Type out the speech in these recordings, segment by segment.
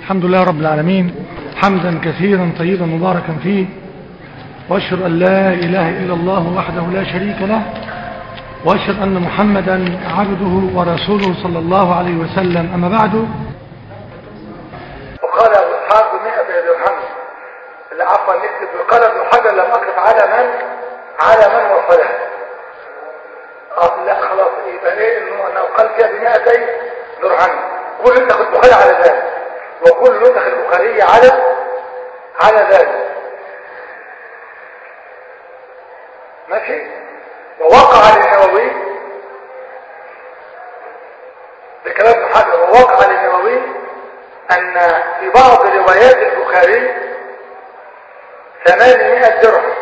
الحمد لله رب العالمين حمدا كثيرا طيبا مباركا فيه واشهد ان لا اله الا الله وحده لا شريك له واشهد ان محمدا عبده ورسوله صلى الله عليه وسلم اما بعد وقال ابو اسحاق بمئة درهم اللي عفوا نكتب وقال ابن حجر لم اقف على من على من وصله اه لا خلاص يبقى ايه انه انه قال فيها بمئتي درهم كل نسخ البخاري على ذلك وكل نسخ البخاري على على ذلك ماشي ووقع للنووي ده كلام ابن حجر ووقع للنووي ان في بعض روايات البخاري ثمانمائة درهم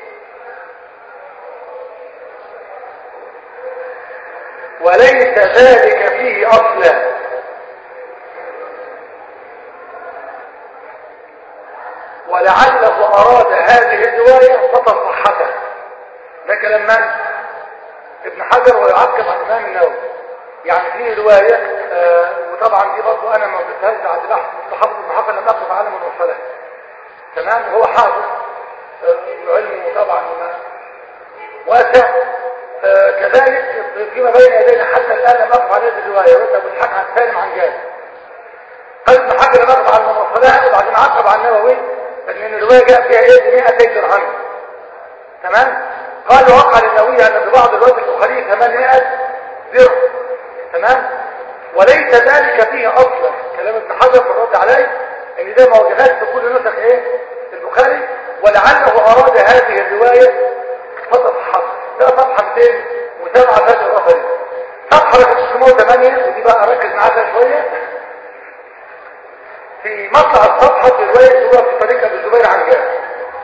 وليس ذلك فيه اصلا ولعله اراد هذه الرواية فتصحتها ده كلام من ابن حجر ويعقب عن الامام النووي يعني في رواية آه وطبعا دي برضه انا ما قلتهاش بعد بحث مستحفظ ابن حجر لم اقف على من وصلها تمام هو حافظ آه علمه طبعا واسع آه كذلك فيما بين يدينا حتى الان لم اقف على هذه الروايه وانت ابو اسحاق عن سالم عن جابر قال ابن حجر لم اقف على من وصلها وبعدين عقب عن النووي ان الروايه جاء فيها ايه 200 درهم تمام قال وقع للنووي ان في بعض الروايات البخاري 800 درهم تمام وليس ذلك فيه اصلا كلام ابن حجر في الرد عليه ان ده ما وجدهاش في كل نسخ ايه البخاري ولعله اراد هذه الروايه فتصحح ده صفحه 207 هذه الرفض صفحه 608 ودي بقى اركز معاها شويه في مطلع الصفحه في روايه سوره في طريق ابي الزبير عن جابر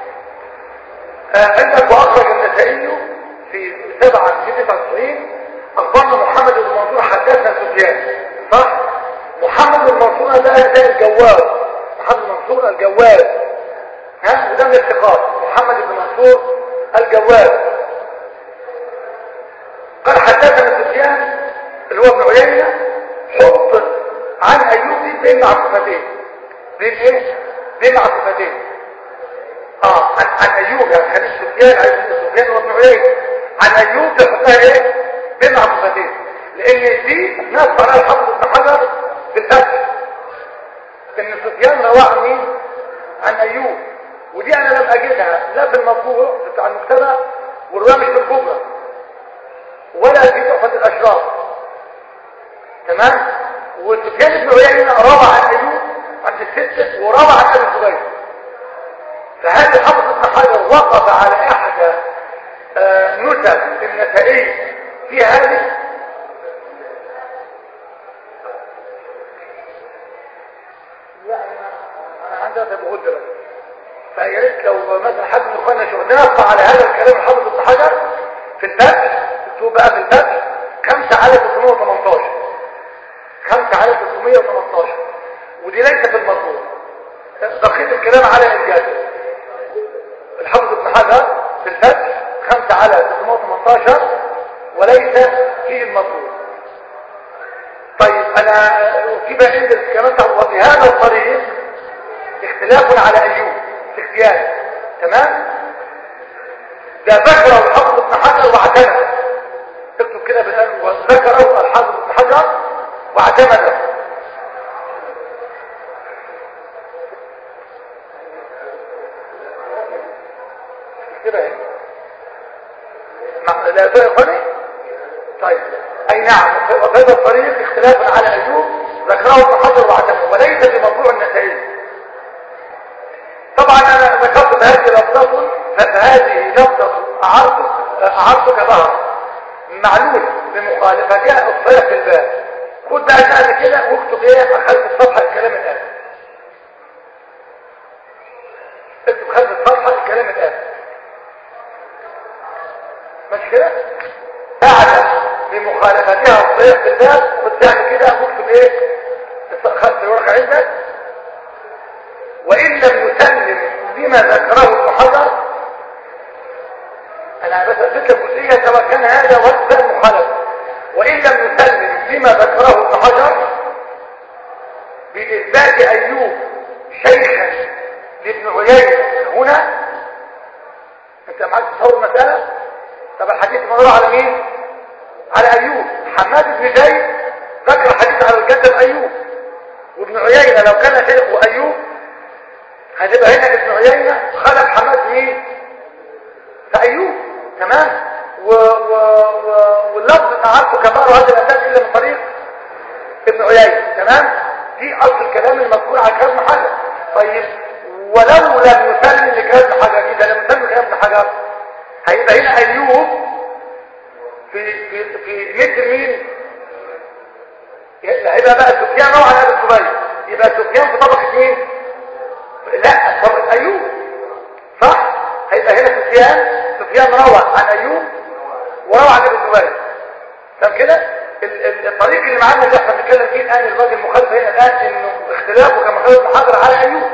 آه عندك واخرج النسائي في 7 في 99 اخبرنا محمد بن منصور حدثنا سفيان صح محمد بن منصور ده ده الجواد محمد بن منصور الجواد ها وده من الثقات محمد بن منصور الجواد قال حدثنا سفيان اللي هو ابن عيينه حط عن ايوب بين معطفتين بين ايه بين معطفتين اه عن, عن ايوب يعني حديث سفيان عن سفيان وابن عيينه عن ايوب تحطها ايه بين معطفتين لان دي ناس على الحفظ ابن حجر في الفتح ان سفيان رواه عن مين عن ايوب ودي انا لم اجدها لا في المطبوع بتاع المكتبه والروايه مش في الكبرى ولا في تحفه الاشراف تمام وسفيان بن عيينه روى عن ايوب عند السته وروى عن ابي سبيل فهذا الحفظ ابن حجر وقف على احدى آه نسخ النسائي في هذه انا عندي هذا بغد بس فيا ريت لو مثلا حد من اخواننا شوف نقف على هذا الكلام الحافظ ابن حجر في الفتح اكتبوا بقى في الفتح 5 على 318 5 على 318 ودي ليست في المطلوب دقيق الكلام على الجاد الحافظ ابن حجر في الفتح 5 على 318 وليس فيه المطلوب طيب انا في بقى عند كمان وفي هذا الطريق اختلاف على ايوب في اختيار تمام ده ذكره الحافظ ابن حجر واعتمد اكتب كده بالقلب وذكره الحافظ ابن حجر واعتمد كده اهي لا يقولي طيب اي نعم وفي هذا الطريق اختلاف على ايوب ذكره ابن حجر واعتمد وليس في موضوع النتائج طبعا انا ذكرت هذه لفظة فهذه لفظة اعرتك اعرتك ظهر معلول بمخالفتها الصيغ في الباب خد بقى سهل كده واكتب ايه خلف الصفحة الكلام الآن اكتب خلف الصفحة الكلام الآن مش كده بعد بمخالفتها الصيغ في الباب خد سهل كده واكتب ايه خلف الورقة عندك وإن لم يسلم بما ذكره ابن حجر أنا بس أثبت لك جزئية سواء كان هذا وقت مخالف وإن لم يسلم بما ذكره ابن حجر بإثبات أيوب شيخا لابن عيينة هنا انت معاك تصور المسألة طب الحديث مدور على مين على أيوب حماد بن زيد ذكر حديث على الجد أيوب وابن عيينة لو كان شيخه أيوب هتبقى هنا ابن عيينة خلف حماد مين فأيوب تمام و... و... و... واللفظ تعرفه كبار هذا الأساس إلا من طريق ابن عيينة تمام دي أصل الكلام المذكور على كلام حجر طيب ولو لم يسلم لكلام حجر إذا لم يسلم لكلام حجر هيبقى هنا أيوب في في في مثل مين هيبقى بقى سفيان روى عن ابي الزبير يبقى سفيان في طبقه مين لا طبقه ايوب صح هيبقى هنا سفيان سفيان روى عن ايوب وروى عن ابي الزبير طب كده الطريق اللي معانا اللي احنا بنتكلم فيه الان الراجل المخالف هنا الان انه اختلافه كما خالف المحاضره على ايوب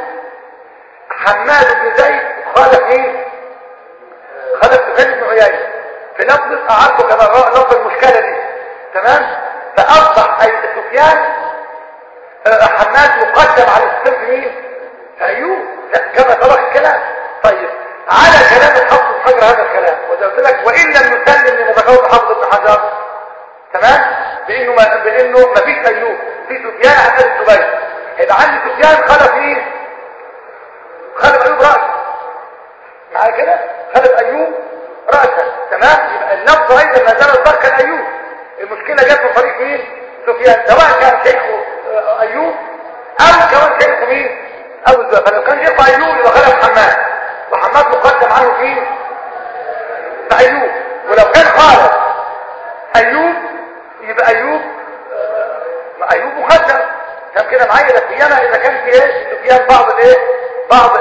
حماد بن زيد خالف مين خالف سفيان بن عيينه في لفظ اعرفه كما لفظ المشكله دي تمام فاصبح اي سفيان حماد مقدم على سفيان مين ايوب كما سبق الكلام طيب على كلام الحافظ بن حجر هذا الكلام وزي قلت لك وان لم نسلم لمتكون الحافظ بن حجر تمام بانه ما بانه ما فيش ايوب في سفيان عن ابي الزبير هيبقى عندي سفيان خلف مين خلف ايوب راس معايا كده خلف ايوب راسا تمام يبقى اللفظ ايضا ما زال الظاهر كان ايوب المشكله جت من طريق مين سفيان سواء كان شيخه ايوب او كمان شيخه مين ابو الزبير فلو كان شيخه ايوب يبقى خلف حماد وحماد مقدم عنه فين فايوب ولو كان خالف ايوب يبقى ايوب آه ايوب مقدم كان كده معايا لا سيما اذا كان في ايه سفيان بعض الايه بعض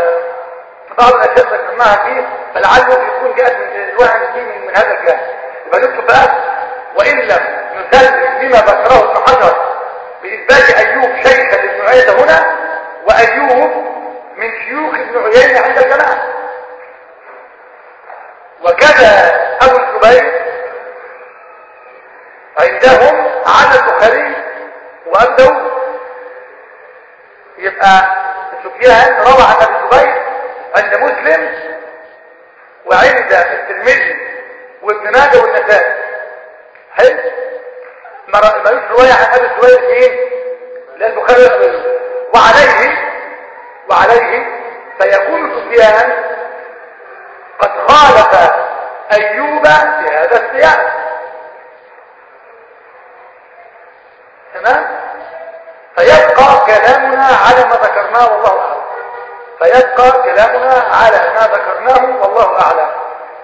بعض الاشياء اللي سماها فيه فلعله يكون جاء من الوهم فيه من, من هذا الجانب يبقى نكتب بقى وان لم نسلم بما ذكره ابن حجر باثبات ايوب شيخا لابن عيينه هنا وايوب من شيوخ ابن عيينه عند الجماعه وكذا ابو الزبير عندهم على البخاري وابو داود يبقى سفيان روى عن ابي الزبير عند مسلم وعند الترمذي وابن ماجه والنسائي حلو ملوش روايه عن ابي الزبير فين للبخاري والبخاري وعليه وعليه فيكون سفيان قد خالف ايوب في هذا السياق تمام فيبقى كلامنا على ما ذكرناه والله اعلم فيبقى كلامنا على ما ذكرناه والله اعلم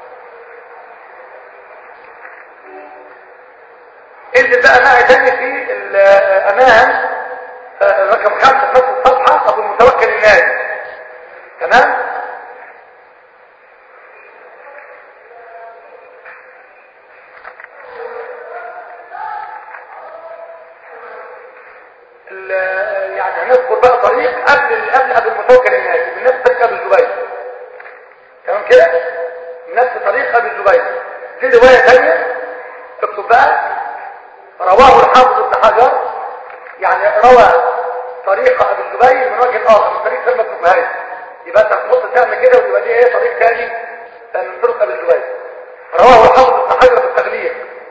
انزل بقى معي تاني في الامام رقم خمسة في نفس الصفحة ابو المتوكل النادي تمام يعني هنذكر بقى طريق قبل قبل ابو المتوكل النادي من نفس طريق ابو الزبير تمام كده من نفس طريق ابو الزبير في روايه ثانيه اكتب بقى رواه الحافظ ابن حجر يعني روى طريق ابو الزبير من وجه اخر من طريق سلمة بن فهيد يبقى انت تحط سهم كده وتبقى دي ايه طريق ثاني من طرق ابو الزبير رواه الحافظ ابن حجر في التغليق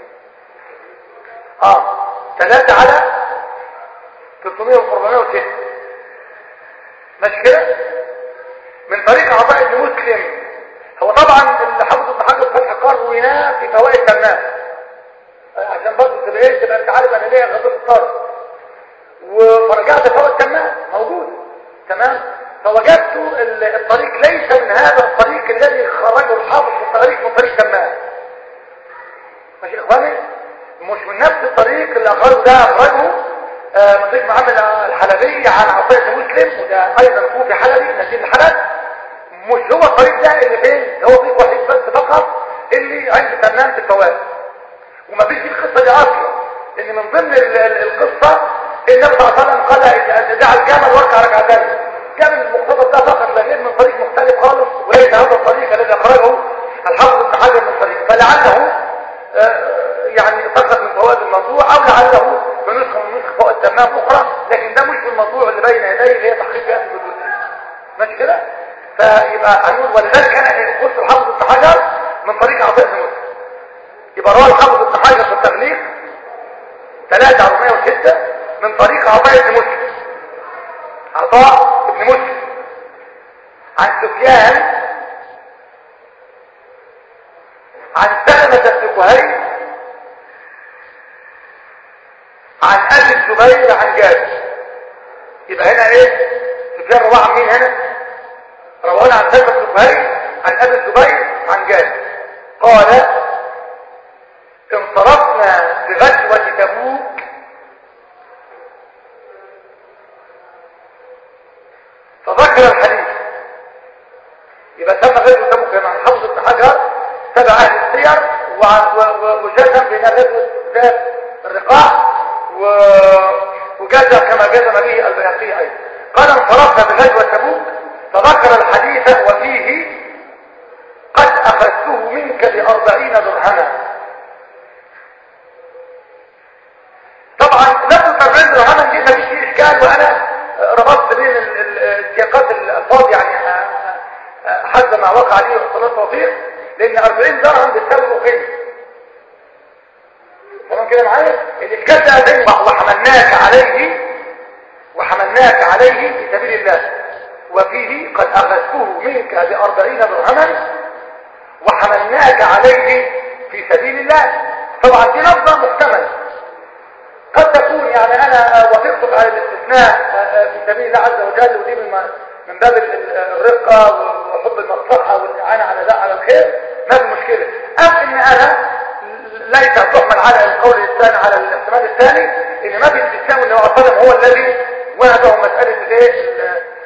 اه ثلاثة على 300 و406 ماشي كده من طريق عطاء بن مسلم هو طبعا اللي حافظ ابن حجر فتح قار رويناه في فوائد تمام عشان برضه تبقى ايه تبقى انت عارف انا ليه غضب الطرف ورجعت فوائد تمام موجود تمام فوجدت الطريق ليس من هذا الطريق الذي خرجه الحافظ في التاريخ من طريق تمام ماشي يا اخواني مش من نفس الطريق اللي اخرجه ده اخرجه آه من طريق محمد الحلبي عن عطية مسلم وده ايضا كوفي حلبي نسيب الحلب مش هو الطريق ده اللي فين هو طريق وحيد بس فقط اللي عند تمام في الفوائد ومفيش في القصة دي اصلا ان من ضمن القصة النبي صلى الله عليه وسلم قال دع الجمل واركع ركعتين كان المقتضى ده فقط لا غير من طريق مختلف خالص وليس هذا الطريق الذي اخرجه الحافظ ابن حجر من طريق فلعله آه يعني سقط من فوائد الموضوع او لعله بنسخه من نسخ فوائد تمام اخرى لكن ده مش في الموضوع اللي هي تحقيق فئات البدوسية ماشي كده فيبقى هنقول ولذلك كان بص الحافظ ابن حجر من طريق عطاء بن مسلم يبقى رواه الحافظ ابن حجر في التغليق 3406 من طريق عطاء بن مسلم عطاء بن مسلم عن سفيان عن سلمة بن كهيل عن ابي الزبير عن جابر يبقى هنا ايه سفيان رواه عن مين هنا رواه عن سلمة بن كهيل عن ابي الزبير عن جابر قال انصرفنا بغزوة تبوك فذكر الحديث يبقى سمى غزوة تبوك مع الحافظ ابن حجر تبع اهل السير وجزم بين غزوة ذات الرقاع وجزم كما جزم به البيهقي ايضا قال انصرفنا بغزوة تبوك فذكر الحديث وفيه قد اخذته منك باربعين درهما طبعا لفظ 40 درهما دي مفيش فيه اشكال وانا ربطت بين السياقات الالفاظ يعني حد ما وقع عليه اختلاط توفيق لان 40 درهم بتساوي قيمه تمام كده معايا الاشكال ده زي وحملناك عليه وحملناك عليه في سبيل الله وفيه قد اخذته منك بأربعين درهما وحملناك عليه في سبيل الله طبعا دي لفظه محتمله قد تكون يعني انا وافقتك على الاستثناء في سبيل الله عز وجل ودي من من باب الرقه وحب المصلحه والاعانه على ذا على الخير ما في مشكله ام ان انا ليس تحمل على القول الثاني على الاحتمال الثاني ان ما في استثناء ان هو هو الذي وهبه مساله الايه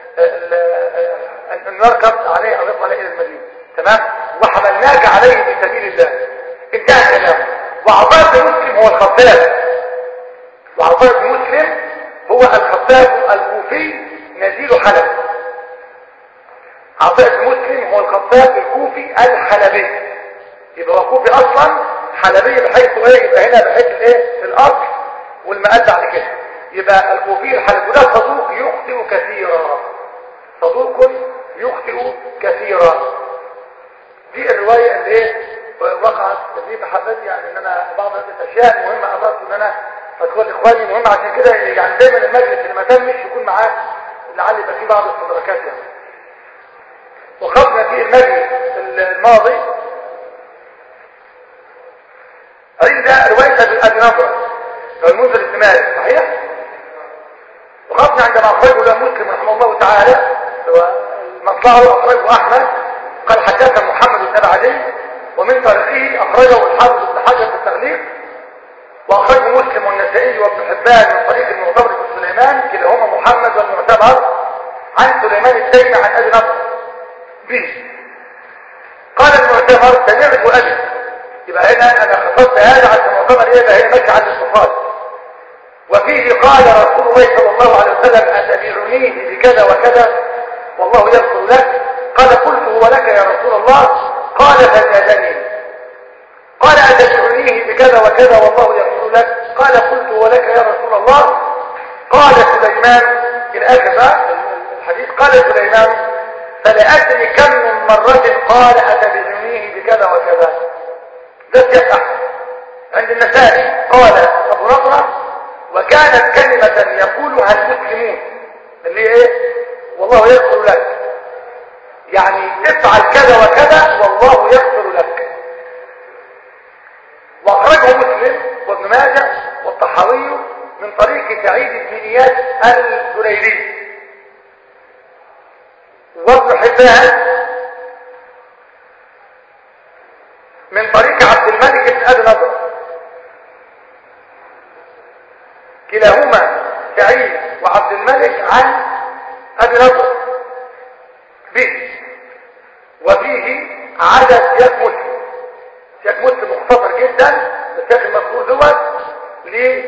ان يركب عليه او يطلع الى المدينه تمام وحملناك عليه في سبيل الله انتهى كلامه وعطاء بن مسلم هو الخطاب وعطاء بن مسلم هو الخطاب الكوفي نزيل حلب عطاء بن مسلم هو الخطاب الكوفي الحلبي يبقى هو كوفي اصلا حلبي بحيث ايه يبقى هنا بحيث الايه الاصل والمقال بعد كده يبقى الكوفي الحلبي وده صدوق يخطئ كثيرا صدوق يخطئ كثيرا دي الروايه اللي ايه وقعت دي بحبت يعني ان انا بعض الاشياء مهمه اردت ان انا ادخل اخواني مهم عشان كده يعني دايما المجلس اللي ما تمش يكون معاه لعل يبقى فيه بعض الاستدراكات يعني وخطنا في المجلس الماضي عند رواية ابي نظرة المنذر الثماري صحيح وخطنا عندما اخرجه له مسلم رحمه الله تعالى مطلعه اخرجه احمد قال حدثنا محمد بن عدي ومن طريقه اخرجه الحافظ ابن حجر في التغليق واخرجه مسلم والنسائي وابن حبان من طريق المعتبر بن سليمان كلاهما محمد والمعتبر عن سليمان التيمي عن ابي نضر به قال المعتبر سمعت ابي يبقى هنا انا خطبت هذا عشان المعتبر ايه ده هي ماشي على الاتصال وفيه قال رسول الله صلى الله عليه وسلم اتبعنيه بكذا وكذا والله يغفر لك قال قلت هو لك يا رسول الله قال فزادني قال أتدعونيه بكذا وكذا والله يغفر لك قال قلت ولك يا رسول الله قال سليمان إن أكفى الحديث قال سليمان فلأدري كم من مرة قال أتدعونيه بكذا وكذا ده سياق عند النسائي قال أبو نضرة وكانت كلمة يقولها المسلمون اللي ايه والله يغفر لك يعني افعل كذا وكذا والله يغفر لك واخرجه مسلم وابن ماجه والطحاوي من طريق سعيد بن اياس الزريري وابن حبان من طريق عبد الملك بن ابي نضر كلاهما سعيد وعبد الملك عن ابي نضر به وفيه عدد سياق مسلم سياق مسلم مختصر جدا السياق المذكور دوت ل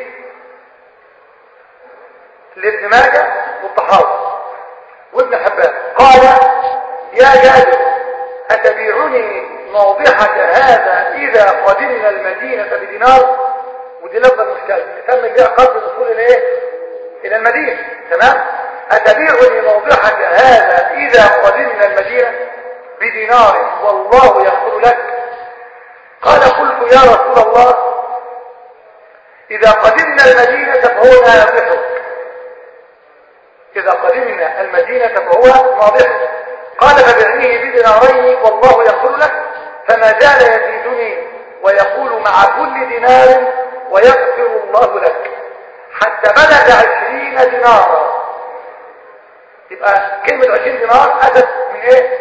لابن ماجه والطحاوي وابن حبان قال يا جابر أتبيعني موضحك هذا إذا قدمنا المدينة بدينار ودي لفظة المشكلة نسمي بها قبل الوصول إلى إيه؟ إلى المدينة تمام أتبيعني موضحك هذا إذا قدمنا المدينة بدينار والله يغفر لك قال قلت يا رسول الله إذا قدمنا المدينة فهو ناضحك إذا قدمنا المدينة فهو ناضحك قال فبعنيه بدينارين والله يغفر لك فما زال يزيدني ويقول مع كل دينار ويغفر الله لك حتى بلغ عشرين دينارا يبقى كلمة عشرين دينار أتت من ايه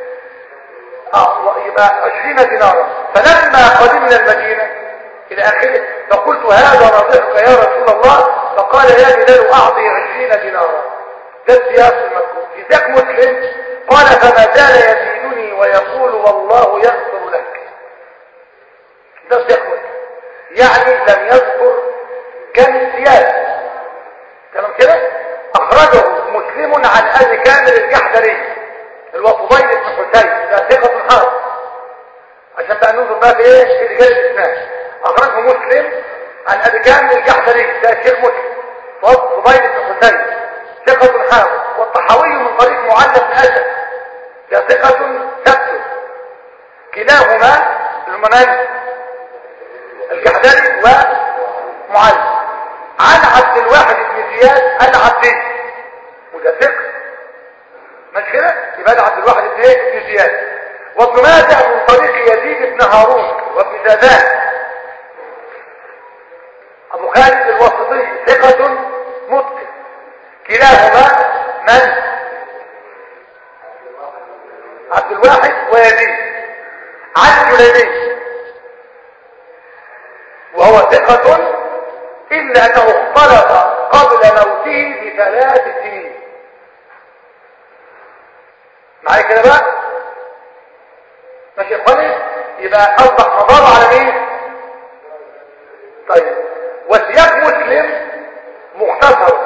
اه يبقى عشرين دينارا فلما قدمنا المدينة الى اخره فقلت هذا رضيعك يا رسول الله فقال يا بلال اعطي عشرين دينارا ده السياق المذكور في ذاك مسلم قال فما زال يزيدني ويقول والله يغفر لك ده السياق مسلم يعني لم يذكر كم الزيادة تمام كده اخرجه مسلم عن ابي كامل الجحدري اللي هو فضيل بن حسين ده ثقة الحرب عشان بقى ننظر بقى في ايه في رجال الاسلام اخرجه مسلم عن ابي كامل الجحدري ده شيخ مسلم فضيل بن حسين ثقة الحرب والطحاوي من طريق معلم بن اسد ده ثقة ثبت كلاهما المنان الجحدري ومعلم عن عبد الواحد بن زياد العبدي وده ثقة مش كده يبقى ده عبد الواحد بن ايه بن زياد وابن ماجه من طريق يزيد بن هارون وابن زادان ابو خالد الواسطي ثقة متقن كلاهما من عبد الواحد ويزيد عن جليبي وهو ثقة إلا أنه اختلط قبل موته بثلاث سنين معايا كده بقى ماشي يا اخواني يبقى اصبح مضار على مين طيب وسياق مسلم مختصر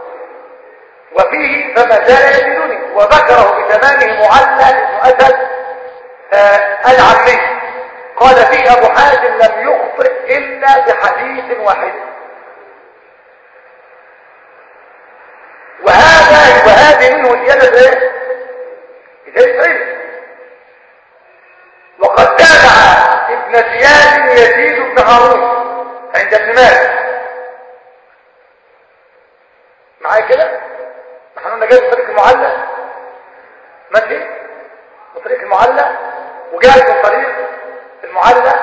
وفيه فما زال يزيدني وذكره بتمامه معلى بن اسد آه العمي قال فيه ابو حاتم لم يخطئ الا بحديث واحد وهذا وهذه منه زياده ايه زيادة علم وقد تابع ابن زياد يزيد بن هارون عند ابن مالك معايا كده نحن قلنا جاي طريق المعلى ماشي من طريق المعلى وجاي من طريق المعلى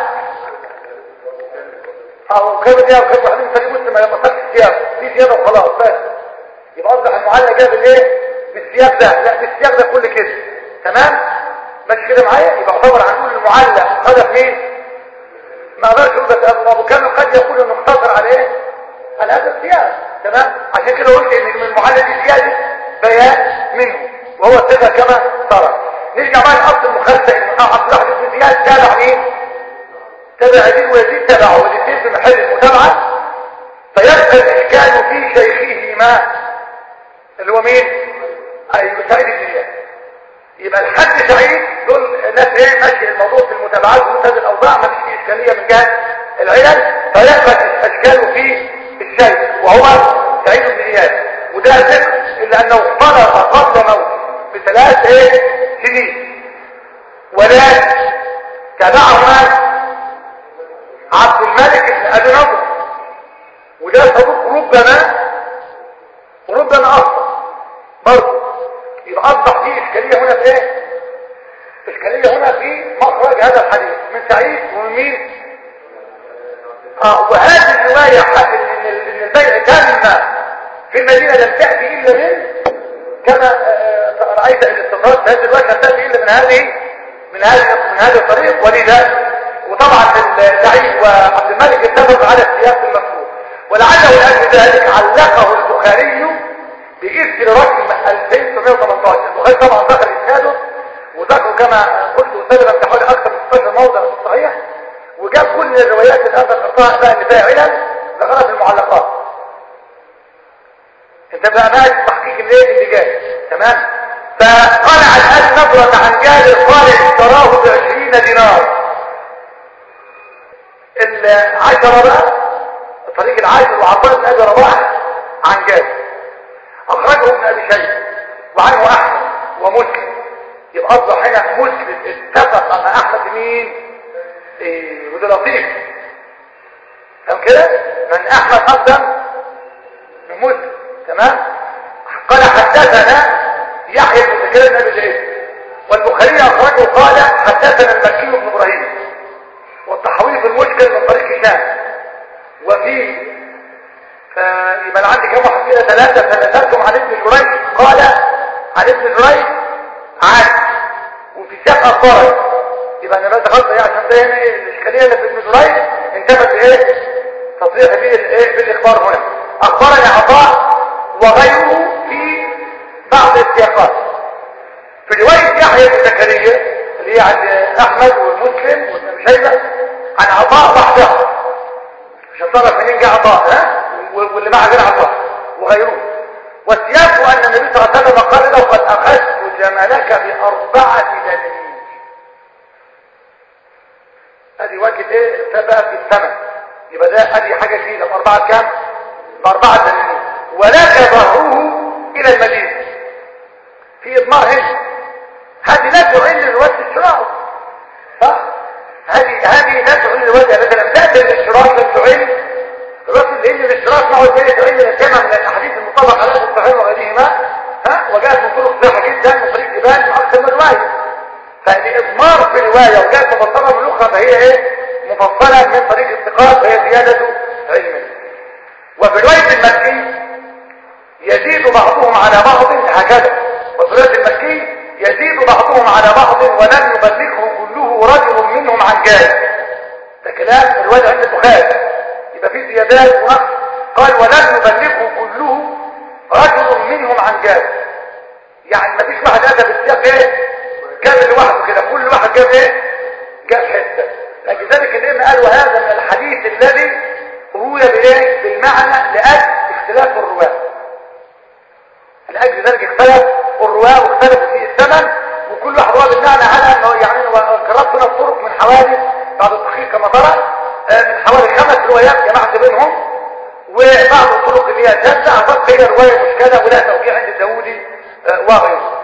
اه كده دي وكده واحد من طريق مسلم ما يمسكش السياق في زياده وخلاص بس يبقى اصبح المعلى جاب الايه بالسياق ده لا بالسياق ده كل كده تمام ماشي كده معايا يبقى اعتبر هنقول المعلق هدف مين ما اقدرش اقول بس ابو كامل قد يقول انه اقتصر على ايه على هذا السياق تمام عشان كده قلت ان من المعلق دي زياده بيان منه وهو الثقه كما ترى نرجع بقى لاصل المخالفه ان عبد الواحد بن زياد تابع مين تابع يزيد ويزيد تبعه والاثنين في محل المتابعه فيبقى الاشكال في شيخهما اللي هو مين ايوه سعيد بن زياد يبقى الحد سعيد دول ناس ايه ماشي الموضوع في المتابعات ومنتهى الاوضاع ما فيش اشكاليه من جهه العلل فيثبت اشكاله في الشيء وهو سعيد بن اياد وده ذكر الا انه اختلط قبل موته بثلاث ايه سنين ولا تابعهما عبد الملك بن ابي نضر وده صدوق ربما وربما اخطا برضه يبقى اصبح فيه اشكاليه هنا في ايه اشكاليه هنا في مخرج هذا الحديث من سعيد ومن مين اه وهذه الروايه ان ان البيع تم في المدينه لم تاتي الا من كما رايت الاستطراد في هذه الروايه لم تاتي الا من هذه من هذه من هذا الطريق ولذا وطبعا سعيد وعبد الملك اتفقوا على السياق المذكور ولعله لاجل ذلك علقه البخاري بإذن رقم 2918 البخاري طبعا ذكر إسناده وذكر كما قلت سابقا في حوالي أكثر من 16 موضع في الصحيح وجاب كل الروايات اللي هذا القطاع بقى اللي فيها علل ذكرها في المعلقات انت بقى ماشي تحقيق الايه اللي جاي تمام فقال عن ابي نظرة عن جابر قال اشتراه بعشرين دينار العشرة بقى الطريق العاشر وعطاء بن ابي رباح عن جابر اخرجه ابن ابي شيبه وعنه احمد ومسلم يبقى اصبح هنا مسلم اتفق مع احمد مين إيه وده لطيف فاهم كده من احمد اقدم من مسلم تمام قال حدثنا يحيى بن زكريا بن ابي شيبه والبخاري اخرجه قال حدثنا المكي بن ابراهيم والتحويل المشكل من طريق هشام وفي فيبقى عندي كم واحد كده ثلاثة ثلاثتهم عن ابن جريج قال عن ابن جريج عن وفي ساق أخباري يبقى أنا بس خلص ايه عشان ده هنا ايه الإشكالية اللي في ابن جريج انتبت بايه تصريح به الايه بالإخبار هنا أخبرني عطاء وغيره في بعض السياقات في رواية يحيى بن زكريا اللي هي عند أحمد ومسلم وابن شيبة عن عطاء وحده عشان تعرف منين جه عطاء ها واللي معه غير عطاء وغيره والسياق أن النبي صلى الله عليه وسلم قال له قد أخذت جملك بأربعة دنانير ادي وجه ايه سبب في الثمن يبقى ده ادي حاجة جديدة بأربعة كام بأربعة دنانير ولك ظهره إلى المدينة في إضمار هنا هذه لا تعين لوجه الشراء صح هذه هذه لا تعين لوجه مثلا تأتي الاشتراك لم تعين الرسل لأن الاشتراك معه الثاني تعين لكما من الأحاديث المطلق على الصحيح وغيرهما ها وجاءت من طرق صحيحة جدا من طريق جبال من أكثر من رواية فالإضمار في رواية وجاءت مفصلة من الأخرى فهي إيه مفصلة من طريق الثقات فهي زيادة علم وفي رواية المكي يزيد بعضهم على بعض هكذا وفي رواية المكي يزيد بعضهم على بعض ولن يبلغه كله رجل منهم عن جاهل ده كلام الواد عند البخاري يبقى في زيادات ونقص قال ولن يبلغه كله رجل منهم عن جاهل يعني ما فيش واحد اتى بالسياق ايه جاب لوحده كده كل واحد جاب ايه جاب حته لذلك الائمه قالوا هذا من الحديث الذي روي بايه بالمعنى لاجل اختلاف الرواه لاجل ذلك اختلف الرواه واختلفوا في الثمن وكل واحد رواه بالمعنى على انه يعني قربت هنا الطرق من حوالي بعد التحقيق كما ترى من حوالي خمس روايات جمعت بينهم وبعض الطرق اللي هي جادة اعتقد هي رواية مشكلة ولا توقيع عند الداودي وغيره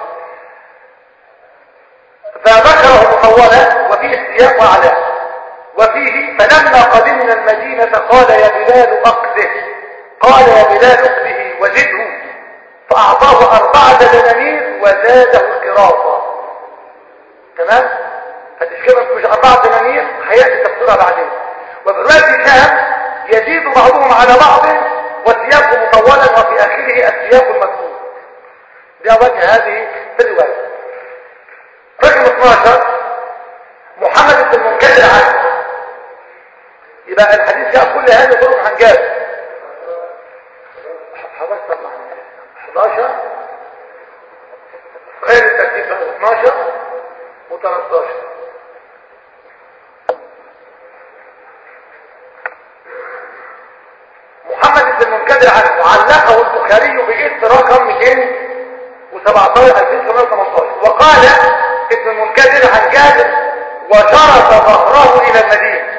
فذكره مطولا وفيه السياق وعلاه وفيه فلما قدمنا المدينة قال يا بلال أقده قال يا بلال أقده وزده فأعطاه أربعة دنانير وزاده قراطة تمام فتشكيلة مش أربعة دنانير هيأتي تفسيرها بعدين وبالرواية كان يزيد بعضهم على بعض والسياق مطولا وفي آخره السياق المذكور ده وجه هذه الرواية رقم 12 محمد بن المنكدر عنه يبقى الحديث جاء كل هذه طرق عن جابر حضرتك طبعا 11 غير الترتيب 12 و13 محمد بن المنكدر عنه علقه البخاري بإذن رقم 217 2918 وقال ابن المنكدر عن جابر وشرط ظهره إلى المدينة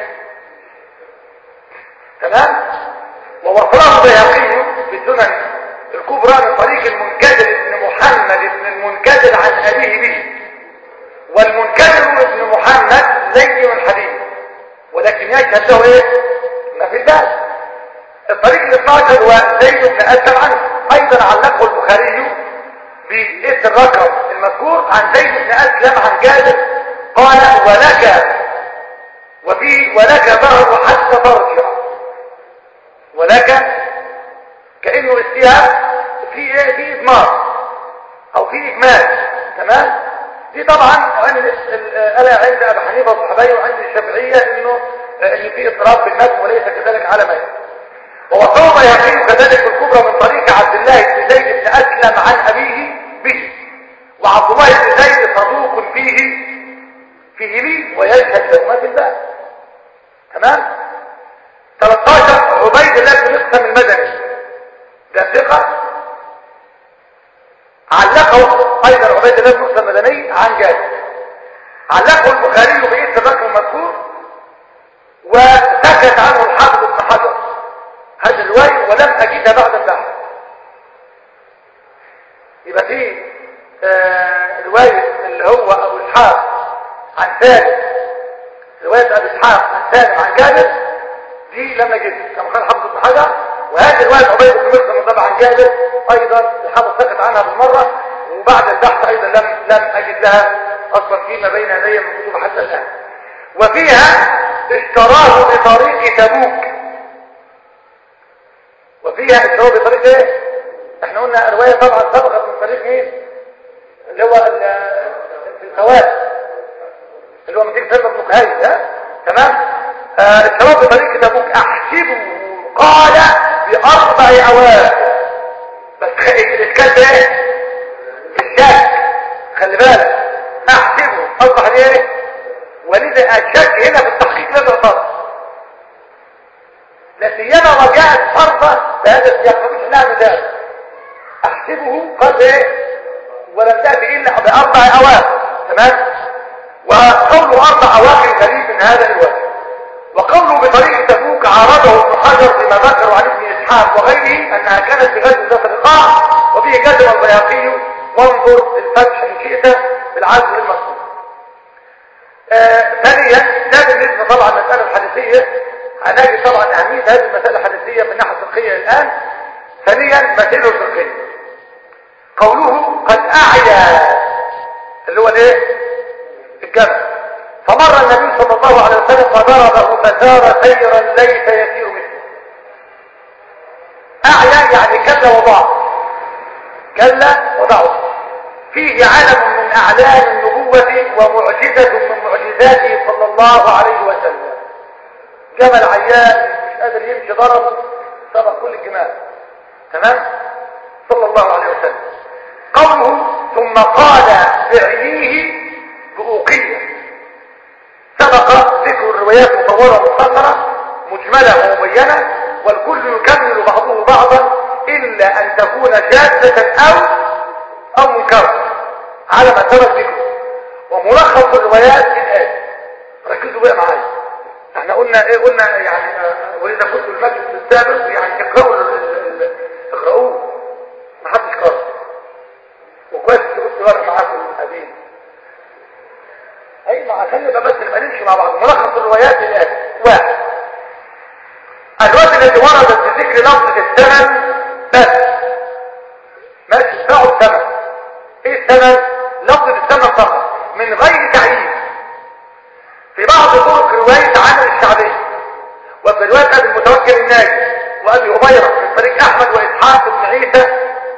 تمام ووصله بيهقي في السنن الكبرى من طريق المنكدر ابن محمد ابن المنكدر عن أبيه به والمنكدر ابن محمد زي من حديث ولكن يشهد له ايه ما في الباب الطريق ال 12 هو زيد بن اسلم عنه ايضا علقه البخاري باسم الرقم المذكور عن زيد بن اسلم عن جابر قال ولك وفي ولك ظهر حتى ترجع ولك كانه استياء في ايه في اضمار او في اجمال تمام دي طبعا عند الا عند ابي حنيفه والصحابيه وعند الشافعيه انه ان في اضطراب في المتن وليس كذلك على ما ووصوم يقين كذلك الكبرى من طريق عبد الله بن زيد بن اسلم عن ابيه به وعبد الله بن زيد صدوق فيه فيه لي ويشهد لهما في الباب تمام 13 عبيد الله بن مقسم المدني ده ثقه علقه ايضا عبيد الله بن مقسم المدني عن جابر علقه البخاري باسم الرقم المذكور وسكت عنه الحافظ ابن حجر هذه الرواية ولم أجدها بعد البحث يبقى في آه رواية اللي هو ابو اسحاق عن ثالث رواية ابو اسحاق عن ثالث عن جابر دي لما جيت كما قال حافظ ابن حجر وهذه رواية عبيد بن مسلم طبعا عن جابر ايضا الحافظ سكت عنها بالمرة وبعد البحث ايضا لم لم اجد لها اصلا فيما بين يدي من كتب حتى الان وفيها اشتراه بطريق تبوك وفيها اشتراه بطريق ايه احنا قلنا رواية طبعا سبقت من طريق مين اللي هو في الخوارج اللي هو من تلك سبب بن كهيل ها تمام آه اشتراه بطريق تبوك احسبه قال باربع اواب بس الاشكال ده ايه الشك خلي بالك احسبه اصبح ايه ولذا الشك هنا في التحقيق لا تعترض لا سيما وجاءت فرضة بهذا السياق مفيش لها مثال احسبه قد ايه ولم تأتي الا باربع اواب تمام وقوله اربع اواخر غريب من هذا الوجه وقوله بطريق تبوك عارضه ابن حجر فيما ذكر عن ابن اسحاق وغيره انها كانت في غزوه ذات الرقاع وفيه جزم البياقي وانظر الفتح ان شئت بالعزم المذكور آه ثانيا ده بالنسبه طبعا المساله الحديثيه هنجد طبعا اهميه هذه المساله الحديثيه من الناحيه الفقهيه الان ثانيا مسائله الفقهيه قوله قد اعيا اللي هو الايه الجمع فمر النبي صلى الله عليه وسلم فضربه فسار سيرا ليس يسير مثله اعيا يعني كلا وضع كلا وضعه فيه علم من اعلام النبوة ومعجزة من معجزاته صلى الله عليه وسلم جمل عيان مش قادر يمشي ضربه سبق كل الجمال تمام صلى الله عليه وسلم قوله ثم قال بعينيه بأوقية سبق ذكر الروايات مطورة مختصرة مجملة ومبينة والكل يكمل بعضه بعضا إلا أن تكون شاذة أو أو منكرة على ما سبق ذكره وملخص الروايات الآن ركزوا بقى معايا احنا قلنا ايه قلنا يعني آه، واذا كنتوا المجلس السابق يعني اقرأوا ال- ال- اقرأوه ما حدش قرأ وكويس كنت ورق معاكم القديم اي ما عشان نبقى بس نبقى نمشي مع بعض ملخص الروايات الآن واحد الروايات التي وردت بذكر لفظ الثمن بس ماشي ادفعوا الثمن ايه الثمن لفظ الثمن فقط من غير تعيين في بعض طرق رواية عامر الشعبي وفي رواية ابي المتوكل الناجي وابي هبيرة من طريق احمد واسحاق بن عيسى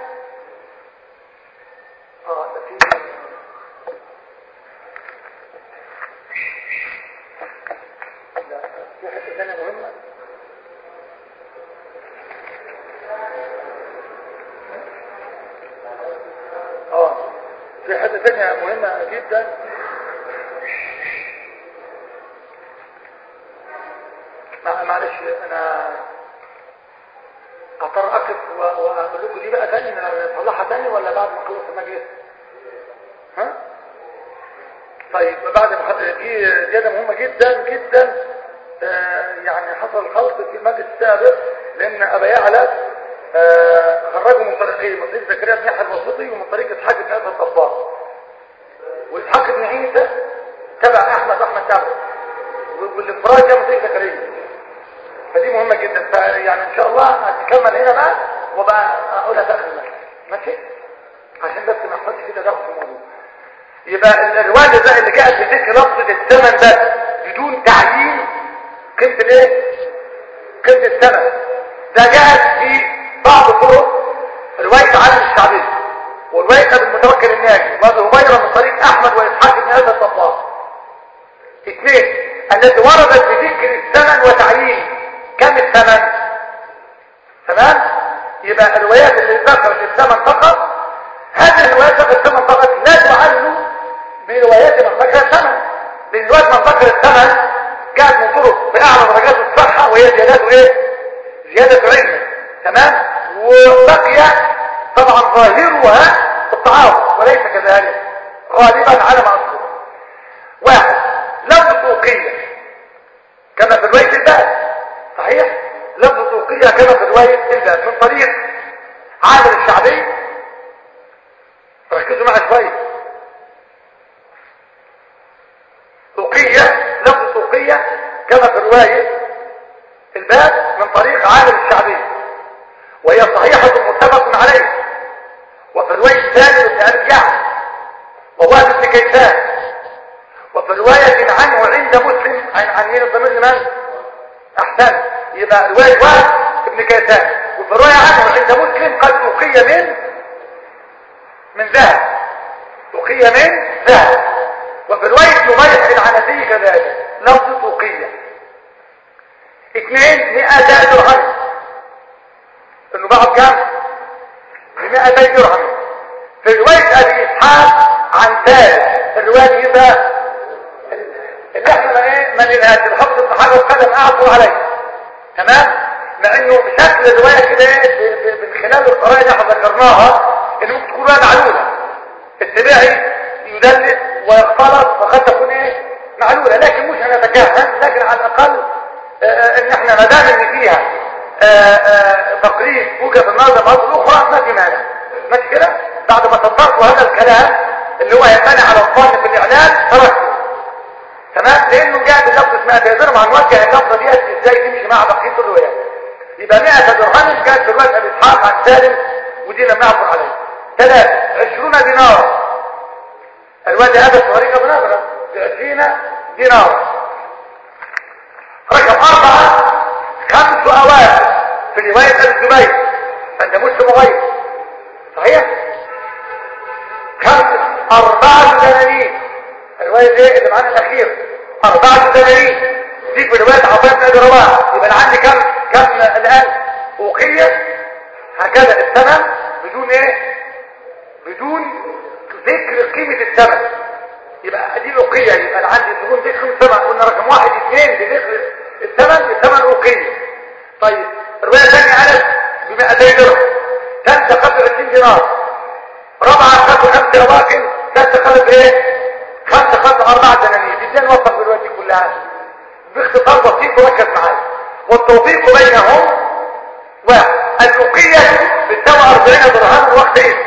اه ده في لا، في حتة ثانية مهمة اه في حتة ثانية مهمة جدا مع- معلش انا اضطر اقف و- واقول لكم دي بقى تاني نطلعها تاني ولا بعد ما نخلص المجلس ها طيب بعد المحاضرة دي زيادة مهمة جدا جدا آه، يعني حصل خلط في المجلس السابق لان ابا يعلى آه، خرجوا من طريقين من طريق زكريا بن يحيى الوسطي ومن طريق اسحاق بن ابي الطباخ واسحاق بن عيسى تبع احمد واحمد تبع والانفراد جاء من طريق زكريا فدي مهمة جدا فيعني ان شاء الله هنكمل هنا بقى وبقى اقولها في اخر المجلس ماشي عشان بس ما يحصلش كده ضغط في الموضوع يبقى الرواية ده اللي جاءت بذكر لفظة الثمن بس بدون تعيين قيمة الايه؟ قيمة الثمن ده جاءت في بعض الطرق رواية عالم الشعبي ورواية ابي المتوكل الناجي وابي هبيرة من طريق احمد واسحاق بن هذا الطباخ اثنين التي وردت بذكر الثمن وتعيين كم الثمن تمام يبقى الروايات اللي ذكرت الثمن فقط هذه الروايات ذكرت الثمن فقط لا تعلم بروايات من ذكر الثمن لان روايات من ذكر الثمن جاءت من طرق باعلى درجات الصحه وهي زيادات ايه زياده علم تمام وبقي طبعا ظاهرها التعارض وليس كذلك غالبا على ما اذكر واحد لفظ توقية كما في رواية الباب صحيح لفظ توقية كما في رواية الباب من طريق عامر الشعبي ركزوا معي شويه سوقية لفظ سوقية كما في رواية الباب من طريق عامل الشعبي وهي صحيحة متفق عليه وفي رواية الثاني بن أبي جعفر ووهب بن كيسان وفي رواية عنه عند مسلم عن عن مين الضمير لمن؟ أحسن يبقى رواية وهب بن كيسان وفي رواية عنه عند مسلم قد أوقي من من ذهب أوقي من ذهب وفي رواية نبيح العنزي كذلك لفظ أوقية اثنين مئة درهم انه بعد كم بمئة درهم في رواية ابي اسحاق عن ثالث الرواية دي بقى اللي احنا ايه ما نلقاش الحفظ بن حجر قدم اعطوا عليه تمام مع انه بشكل الرواية كده ايه ب- ب- من خلال القرائن اللي احنا ذكرناها ان ممكن تكون رواية معلولة التباعي يدلس ويختلط وقد تكون ايه معلولة لكن مش هنتكهن لكن على الاقل آه، آه، ان احنا ما دام ان فيها آه، آه، تقريب وجهة النظر بعض الاخرى ما في مانع ماشي كده بعد ما صدرت هذا الكلام اللي هو ينبني على الظن في الاعلان تركته تمام لانه جاء باللفظ اسمها تقدر مع نوجه اللفظه دي ازاي تمشي مع بقيه الروايات يبقى 100 درهم كانت في روايه ابي اسحاق عن سالم ودي لم نعثر عليه ثلاث 20 دينار الواد هذا الطريقه بنظره ب 20 دينار رقم أربعة خمس أوائل في رواية أبي الزبير عند مسلم وغيره صحيح؟ خمسة أربعة دنانير الرواية دي اللي معانا الأخير أربعة دنانير دي في رواية عطاء بن أبي رواح يبقى أنا عندي كم كم الآن أوقية هكذا الثمن بدون إيه؟ بدون ذكر قيمة الثمن يبقى دي الأوقية يبقى أنا عندي بدون ذكر الثمن قلنا رقم واحد اثنين بذكر الثمن الثمن أوقية طيب الرواية الثانية أنس ب 200 درهم ثالثة قدر 20 دينار رابعة قدر خمسة أواكن ثالثة قدر إيه؟ خمسة قدر أربعة دنانير ازاي نوصل بالرواية دي كلها باختصار بسيط وركز معايا والتوفيق بينهم واحد الأوقية بتساوي 40 درهم وقت إيه؟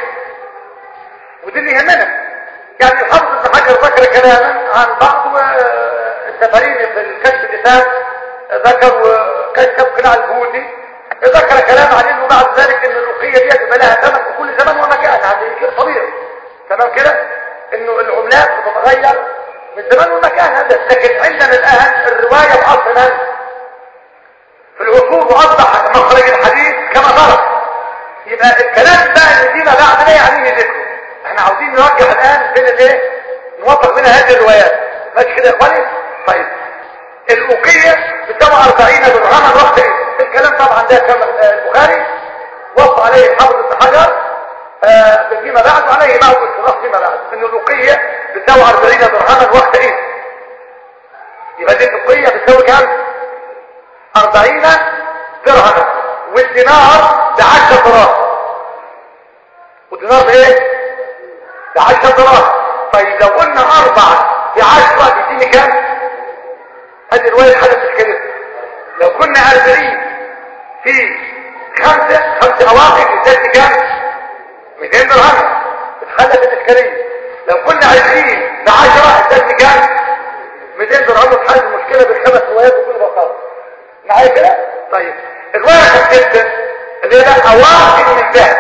ودي اللي يهمنا يعني الحافظ ابن حجر ذكر كلاما عن بعض آه، السفرين في الكشف اللسان ذكر وكشف قناع البوذي ذكر كلام عن انه بعد ذلك ان الرقيه دي يبقى لها ثمن في كل زمن ومكان هذا شيء طبيعي تمام كده انه العملات بتتغير من زمان ومكان هذا لكن عندنا الان الروايه باصلا في العصور واصبح مخرج الحديث كما ضرب يبقى الكلام بقى اللي فيما بعد لا يعني ذكره احنا عاوزين نوجه الان بين الايه نوفق بين هذه الروايات ماشي كده يا اخواني طيب الأوقية بتساوي 40 درهما وقت ايه الكلام طبعا ده كما البخاري وصى عليه الحافظ ابن حجر آه فيما بعد وعليه بعض الاشتراك فيما بعد ان الأوقية بتساوي 40 درهما وقت ايه يبقى دي الأوقية بتساوي كام 40 درهما والدينار ب 10 دراهم والدينار بايه ب 10 دراهم طيب لو قلنا أربعة في 10 بيديني كام هذه الرواية حدث الكريم لو كنا أربعين في خمسة خمسة أواقف ازاي كام 200 درهم اتخلت الإشكالية لو كنا عشرين بعشرة ازاي كام 200 درهم وتحل المشكلة بالخمس روايات بكل بساطة معايا كده طيب الرواية الخمسة اللي هي أواقف من ذهب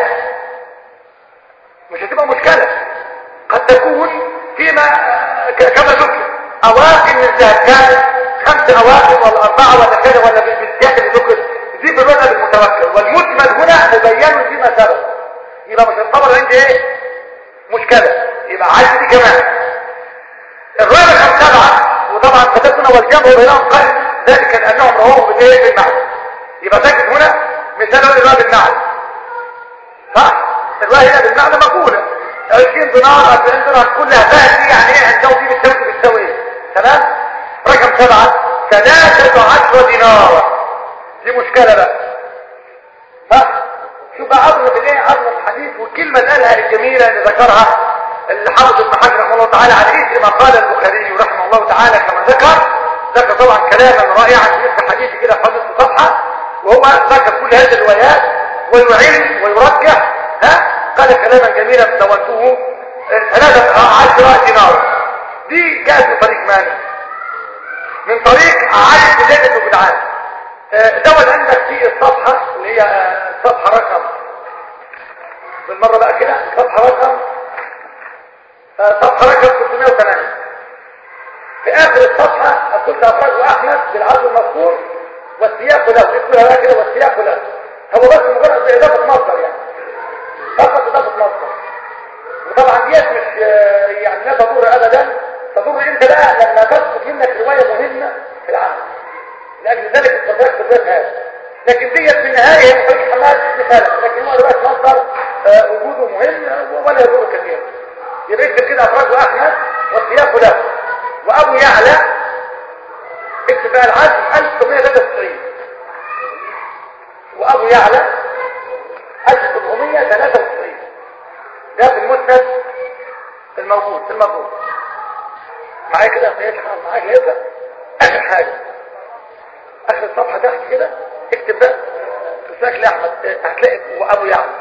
مش هتبقى مشكلة قد تكون فيما كما ذكر أواقف من ذهب كانت خمس أواقف ولا أربعة ولا كذا ولا بالسياق اللي ذكر دي بالرجل المتوكل والمجمل هنا مبين فيما سبق يبقى مش الخبر عندي ايه مشكلة يبقى عايز دي كمان الرواية رقم سبعة وطبعا فتكنا والجمع بينهم قلب ذلك لأنهم رواه بالايه بالمعنى يبقى تجد هنا مثال الرواية بالمعنى صح الرواية هنا بالمعنى مقولة 20 دينار 40 دينار كلها فاهم دي يعني ايه هتساوي دي بتساوي بتساوي ايه تمام رقم سبعة ثلاثة عشر دينار دي مشكلة بقى ها شوف بقى عظمة الايه عظمة الحديث والكلمة اللي قالها الجميلة اللي ذكرها اللي حافظ ابن حجر رحمه الله تعالى على اثر ما قال البخاري رحمه الله تعالى كما ذكر ذكر طبعا كلاما رائعا في مثل حديث كده في حديث صفحة وهو ذكر كل هذه الروايات ويعلم ويرجح ها قال كلاما جميلا دونته ثلاثة عشرة دينار دي جاءت من طريق ماني من طريق عالم بن وجدعان دوت عندك في الصفحة اللي هي الصفحة رقم بالمرة بقى كده الصفحة رقم صفحة رقم 308 في آخر الصفحة قلت أخرجه أحمد بالعرض المذكور والسياق له اكتبها بقى كده والسياق له هو بس مجرد بإضافة مصدر يعني فقط إضافة مصدر وطبعا ديت مش يعني لا تضر أبدا تضر أنت بقى لما تسقط منك رواية مهمة في العمل لأجل ذلك استدركت الرواية هذا لكن ديت في النهاية هي طريق حماد مثالا لكن هو رواية مصدر آه وجوده مهم ولا يضر كثيرا يبقى اكتب كده أخرجه أحمد والسياق له وأبو يعلى اكتب بقى العزم 1893 وأبو يعلى 1793 ده في المسند الموجود في الموجود معايا كده يا سيدي معايا كده اخر حاجه اخر الصفحه تحت كده اكتب بقى رسالك لاحمد هتلاقي وابو يعلى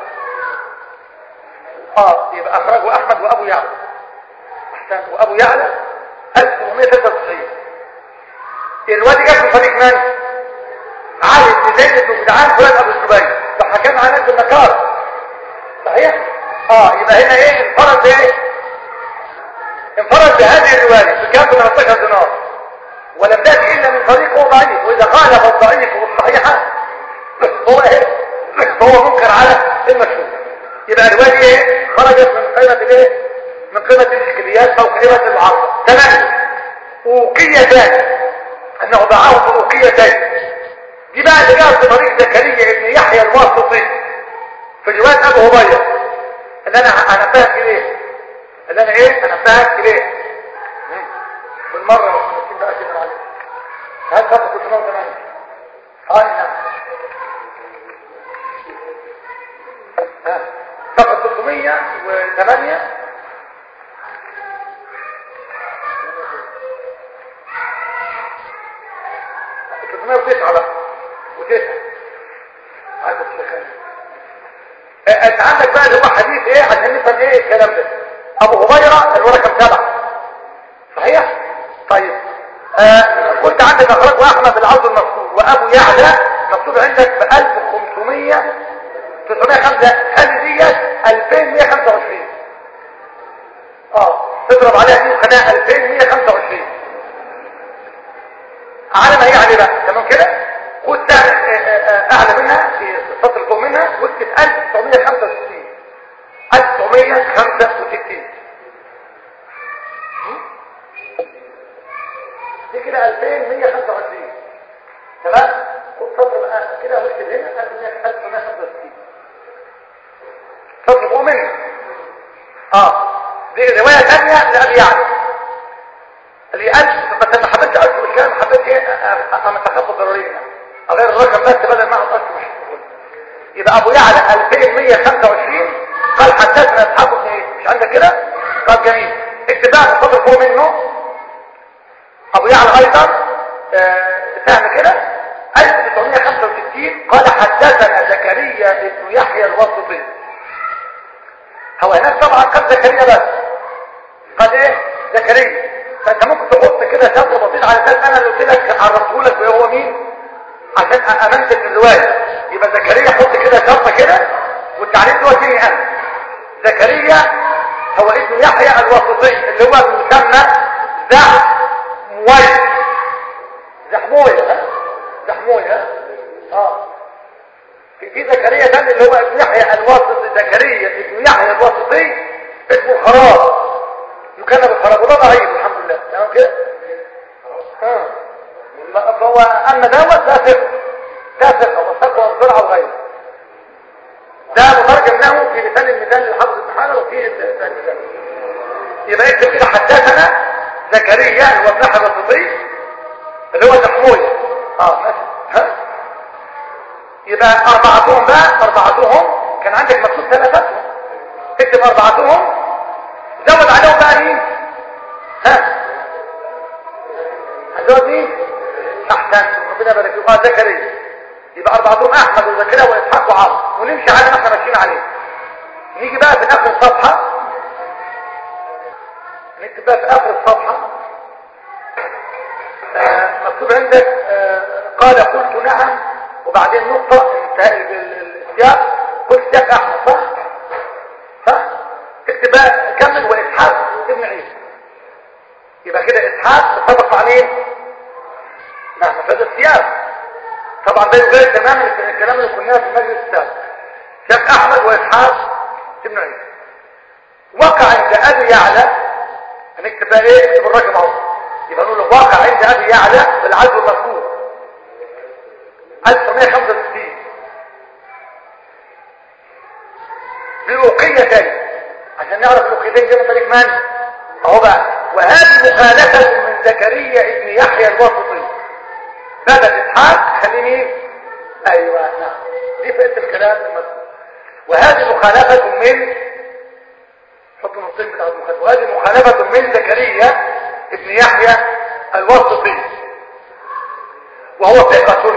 اه يبقى اخرجه احمد وابو يعلى احسن وابو يعلى 1793 الواد جاب من طريق من علي بن زيد بن جدعان فلان ابو الزبير فحكم على ابن النكار صحيح اه يبقى هنا ايه انفرد بايه انفرد بهذه الروايه بكام 13 دينار ولم تاتي الا من طريق هو ضعيف واذا خالف الضعيف والصحيحه هو ايه هو منكر على المشهور يبقى الروايه دي ايه خرجت من قيمه الايه من قيمه الاشكاليات او قيمه المعارضه ثمانيه اوقيتان انه باعه باوقيتين دي بقى اللي جاءت بطريق زكريا ابن يحيى الواسطي في روايه ابو هبيره اللي انا انا فاهم اليه اللي انا ايه انا فاهم اليه بالمره مش بقى كده عليك هل صفحه 308 اه نعم ها صفحه 308 309 بقى وتسعة عدد الشيخين انت عندك بقى اللي هو حديث ايه عشان نفهم ايه الكلام ده ابو هريره اللي هو رقم سبعه صحيح طيب آه قلت عندك اخرج واحمد العرض المكتوب وابو يعلى مكتوب عندك ب 1500 905 خلي ديت 2125 اه تضرب عليها دي قناه 2125 على ما هي عليه بقى تمام كده خد سعر اعلى منها في السطر فوق منها واكتب 1965 1965 دي كده 2125 تمام خد سطر بقى كده واكتب هنا 1965 سطر فوق منها اه دي روايه ثانيه لابي يعلى اللي قال بس ما حبيتش اكتب الكلام حبيت ايه اما تخفض ضروريا اغير الرقم بس بدل ما اقعد اكتب يبقى ابو يعلى 2125 قال حدثنا اصحابه ابن ايه مش عندك كده طب جميل اكتب بقى في السطر فوق منه ابو يعلى ايضا سهم كده 1965 قال حدثنا زكريا ابن يحيى الواسطي هو هناك طبعا قد زكريا بس قد ايه زكريا فانت ممكن تحط كده شرط بسيط على اساس انا اللي قلت لك عرفته لك هو مين عشان امنت الروايه يبقى زكريا حط كده شرطه كده والتعريف ده وديني انا زكريا هو اسم يحيى الواسطي اللي هو المسمى زحموي زحموي ها زحموي ها اه في في زكريا ثاني اللي هو ابن يحيى الواسطي زكريا ابن يحيى الواسطي اسمه خراب يكلم بالخراب وده ضعيف الحمد لله تمام كده اه فهو اما دوت ده ثقه ده ثقه والثقه بسرعه وغيره ده مترجم له في مثال المثال للحافظ ابن حجر وفي المثال يبقى اكتب كده حدثنا زكريا هو ابن احمد الصديق اللي هو زحموي اه ماشي ها يبقى اربعتهم بقى اربعتهم كان عندك مكتوب ثلاثتهم اكتب اربعتهم زود عليهم بقى مين ها هزود مين احسن ربنا يبارك فيك اه زكريا يبقى اربعتهم احمد وزكريا واسحاق وعمرو ونمشي على ما احنا ماشيين عليه نيجي بقى في اخر الصفحه نكتب بقى في اخر الصفحة آه، مكتوب عندك آه، قال قلت نعم وبعدين نقطة انتهاء ال- ال- السياق قلت سياق احمد صح صح تكتب بقى كمل واسحاق ابن عيسى يبقى كده اسحاق اتفق مع مين مع مفاد السياق طبعا ده يغير تماما الكلام اللي قلناه في المجلس السابق شاف احمد واسحاق ابن عيسى وقع عند ابي يعلى هنكتب بقى ايه نكتب الرقم اهو يبقى نقول له وقع عند ابي يعلى بالعدل المذكور 1965 بأوقية تاني عشان نعرف الأوقيتين دي من طريق من اهو بقى وهذه مخالفة من زكريا ابن يحيى الواسطي بدل اسحاق خليه مين ايوه نعم دي فئة الكلام المذكور وهذه مخالفة من حط نقطتين بتاعت المخالفة وهذه مخالفة من زكريا ابن يحيى الواسطي وهو ثقة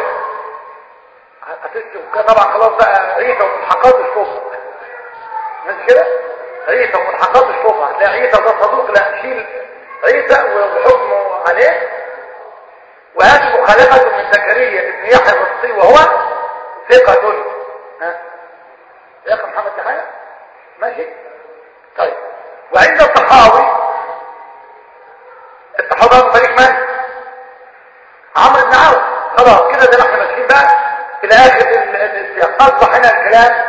هتكتب طبعا خلاص بقى عيسى وملحقات الشوفة مش كده عيسى وملحقات الشوفة هتلاقي عيسى ده صدوق لا شيل عيسى وحكمه عليه وهذه مخالفة من زكريا ابن يحيى الواسطي وهو ثقة ها يا اخي محمد تحية ماشي طيب وعند الطحاوي الطحاوي ده من طريق من عمرو بن عوف خلاص كده زي ما احنا ماشيين بقى الى اخر ال- ال- السياق اصبح هنا الكلام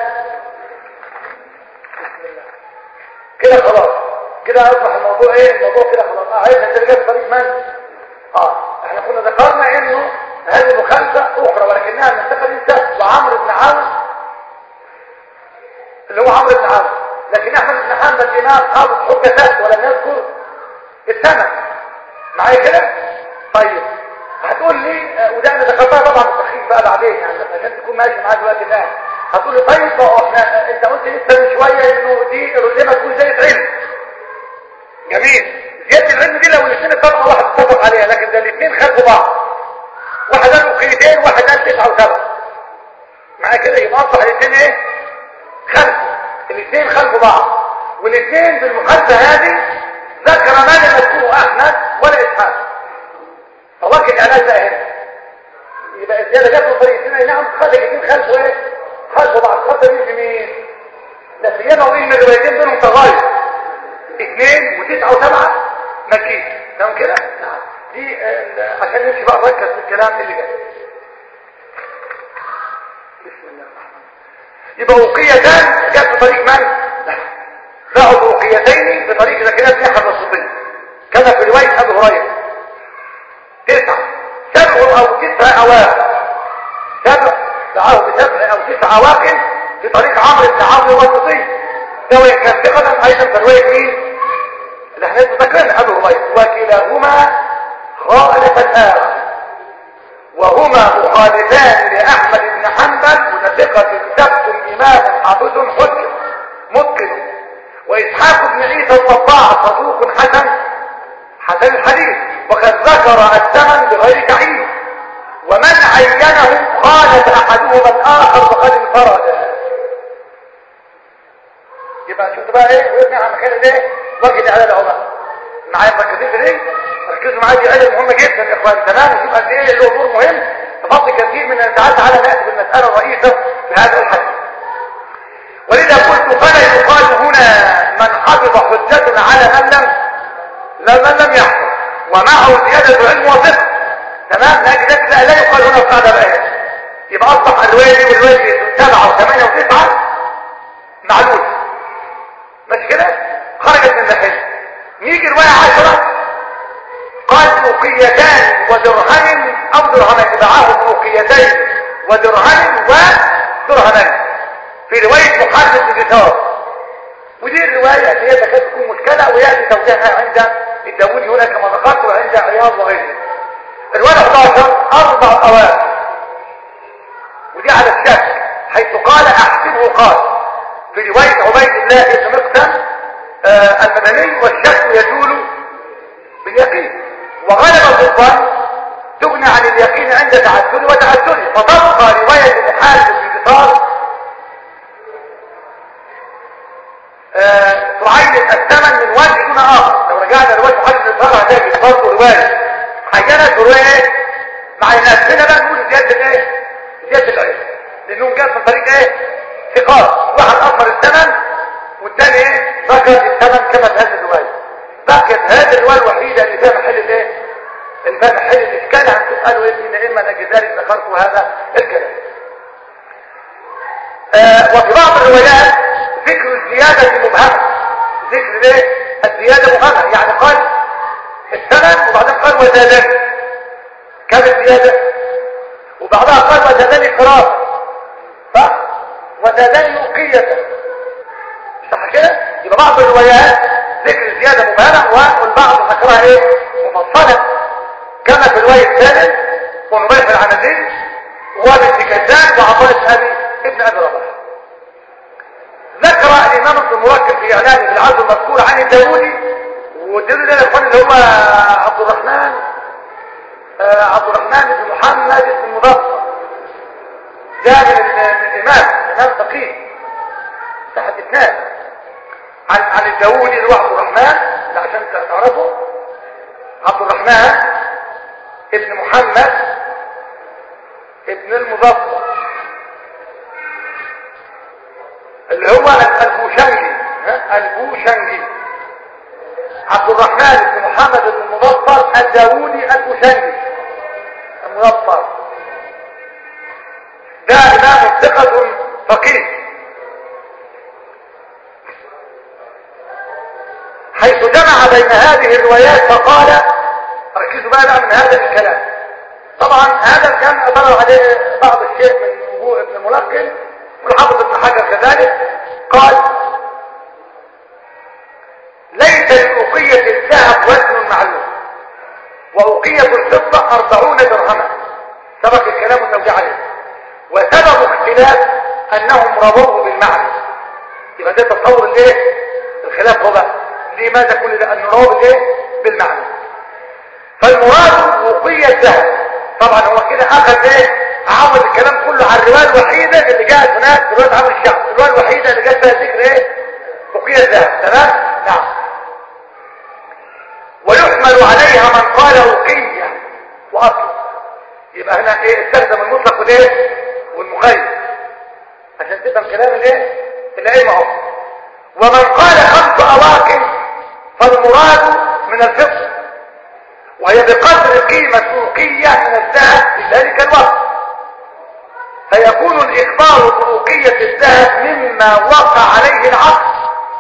بسم الله كده خلاص كده اصبح الموضوع ايه الموضوع كده خلاص اه عايز انت جاي طريق من اه احنا كنا ذكرنا انه هذه مخالفه اخرى ولكنها من ثقه الانسان وعمرو بن عوف اللي هو عمرو بن عوف لكن احمد بن حنبل الامام حافظ حجه ثابت ولم يذكر السند معايا كده طيب هتقول لي آه، وده انا ذكرتها طبعا بالتخفيف بقى بعدين يعني بس عشان تكون ماشي معاك دلوقتي الان هتقول لي طيب ما هو احنا آه، انت قلت لسه من شويه انه دي لما تكون زي علم جميل زياده العلم دي لو الاثنين اتفقوا واحد اتفق عليها لكن ده الاثنين خلفوا بعض واحد قال اقيتين واحد قال تسعه وسبعه معايا كده يبقى اصبح الاثنين ايه خلف الاثنين خلف بعض والاثنين بالمخالفه هذه ذكر ما لم يذكره احمد ولا اسحاق فوجه العلاج بقى هنا يبقى الزياده جت من طريقتين اي نعم خد الاثنين خلفه ايه خلفه بعض خد مين في مين لا سيما وان الروايتين بينهم تغاير اثنين وتسعه وسبعه ماشيين تمام كده نعم دي آه، عشان نمشي بقى نركز في الكلام اللي جاي بسم الله الرحمن الرحيم يبقى وقيتان جاءت بطريق من له وقيتين بطريق زكريا بن يحيى الصديق كما في روايه ابي هريره تسعه سبع او تسع اواق سبع دعاه بسبع او تسع اواق في طريق عمرو بن عمرو الواسطي سواء كان ثقة ايضا في روايه مين اللي احنا لسه فاكرين ابي هريره وكلاهما خالف الاخر وهما مخالفان لأحمد بن حنبل وثقة ثبت إمام حافظ حجة متقن وإسحاق بن عيسى الطباع صدوق حسن حسن الحديث وقد ذكر الثمن بغير تعيين ومن عينه خالف أحدهما الآخر وقد انفرد يبقى شفت بقى ايه وابني على مكان الايه وجه على العلماء معايا مركزين في ايه ركزوا معايا دي علم مهمه جدا يا اخوان تمام وشوف قد ايه له دور مهم تفضل كثير من تعالى تعالى ناتي بالمساله الرئيسه في هذا الحديث ولذا قلت فلا يقال هنا من حفظ حجة على من لم لا من لم يحفظ ومعه زيادة علم وفقه تمام لكن ذلك لا, لا يقال هنا القاعدة بقى يبقى اصبح الرواية دي والرواية دي سبعة وثمانية وتسعة معلول مش كده خرجت من محل نيجي رواية عشرة قال أوقيتان ودرهم أو درهمين دعاهم أوقيتين ودرهم ودرهمين في رواية محمد بن جثار ودي الرواية اللي هي تكاد تكون مشكلة ويأتي توجيهها عند الداوودي هنا كما ذكرت وعند عياض وغيره الرواية 11 أربع أوائل ودي على الشك حيث قال أحسبه قال في رواية عبيد الله بن مقسم آه المدني والشك يزول باليقين وغلب الظن تغني عن اليقين عند تعدل وتعدل فتبقى رواية الحال في بطار آه تعين الثمن من وجه دون آخر لو رجعنا والروايه ايه مع الناس هنا بقى نقول زياده الايه زياده العلم لانهم جاء من طريق ايه ثقات واحد اخر الثمن والثاني ايه ذكر الثمن كما في هذه الروايه بقيت هذه الروايه الوحيده اللي فيها محل الايه اللي فيها محل الاشكال هتسالوا ايه ان اما اجل ذلك ذكرت هذا الكلام آه وفي بعض الروايات ذكر الزياده مبهمه ذكر ايه الزياده مبهمه يعني قال الثمن وبعدين قال وزادني كم الزياده وبعدها قال وزادني قراءه صح وزادني وقيه صح كده يبقى بعض الروايات ذكر الزياده مبهمه والبعض ذكرها ايه مفصله كما في الروايه الثالث ونبيح العنزي وابن كذاب وعطاء ابي ابن ابي رباح ذكر الامام ابن المركب في اعلانه في العزو المذكور عن الداودي والداودي ده الاخوان اللي هو عبد الرحمن آه عبد الرحمن بن محمد بن مظفر ده من, من الامام امام فقيه تحت اثنان عن عن الداودي اللي هو عبد الرحمن اللي عشان تعرفه عبد الرحمن ابن محمد ابن المظفر اللي هو البوشنجي البوشنجي عبد الرحمن بن محمد بن المظفر الداوودي البوشنجي المظفر ده امام ثقة فقيه حيث جمع بين هذه الروايات فقال ركزوا بقى, بقى من هذا الكلام طبعا هذا كان اطلع عليه بعض الشيء من وجوه ابن الملقن والحافظ ابن حجر كذلك قال ليس لأوقية الذهب وزن معلوم وأوقية الفضة أربعون درهما سبق الكلام والتوجيه عليه وسبب اختلاف أنهم رووه بالمعنى يبقى ده تصور الايه الخلاف هو بقى لماذا كل ده أن رواه بالايه بالمعنى فالمراد وقية الذهب طبعا هو كده اخذ ايه عوض الكلام كله على الرواية الوحيدة اللي جاءت هناك في رواية عمل الشعب الرواية الوحيدة اللي جاءت فيها ذكر ايه وقية الذهب تمام نعم ويحمل عليها من قال وقية واصل يبقى هنا ايه استخدم المطلق والايه والمقيد عشان تفهم كلام الايه العلم اهو ومن قال خمس اواقم فالمراد من الفقه وهي بقدر قيمة أوقية من الذهب في ذلك الوقت فيكون الإخبار بأوقية الذهب مما وقع عليه العقل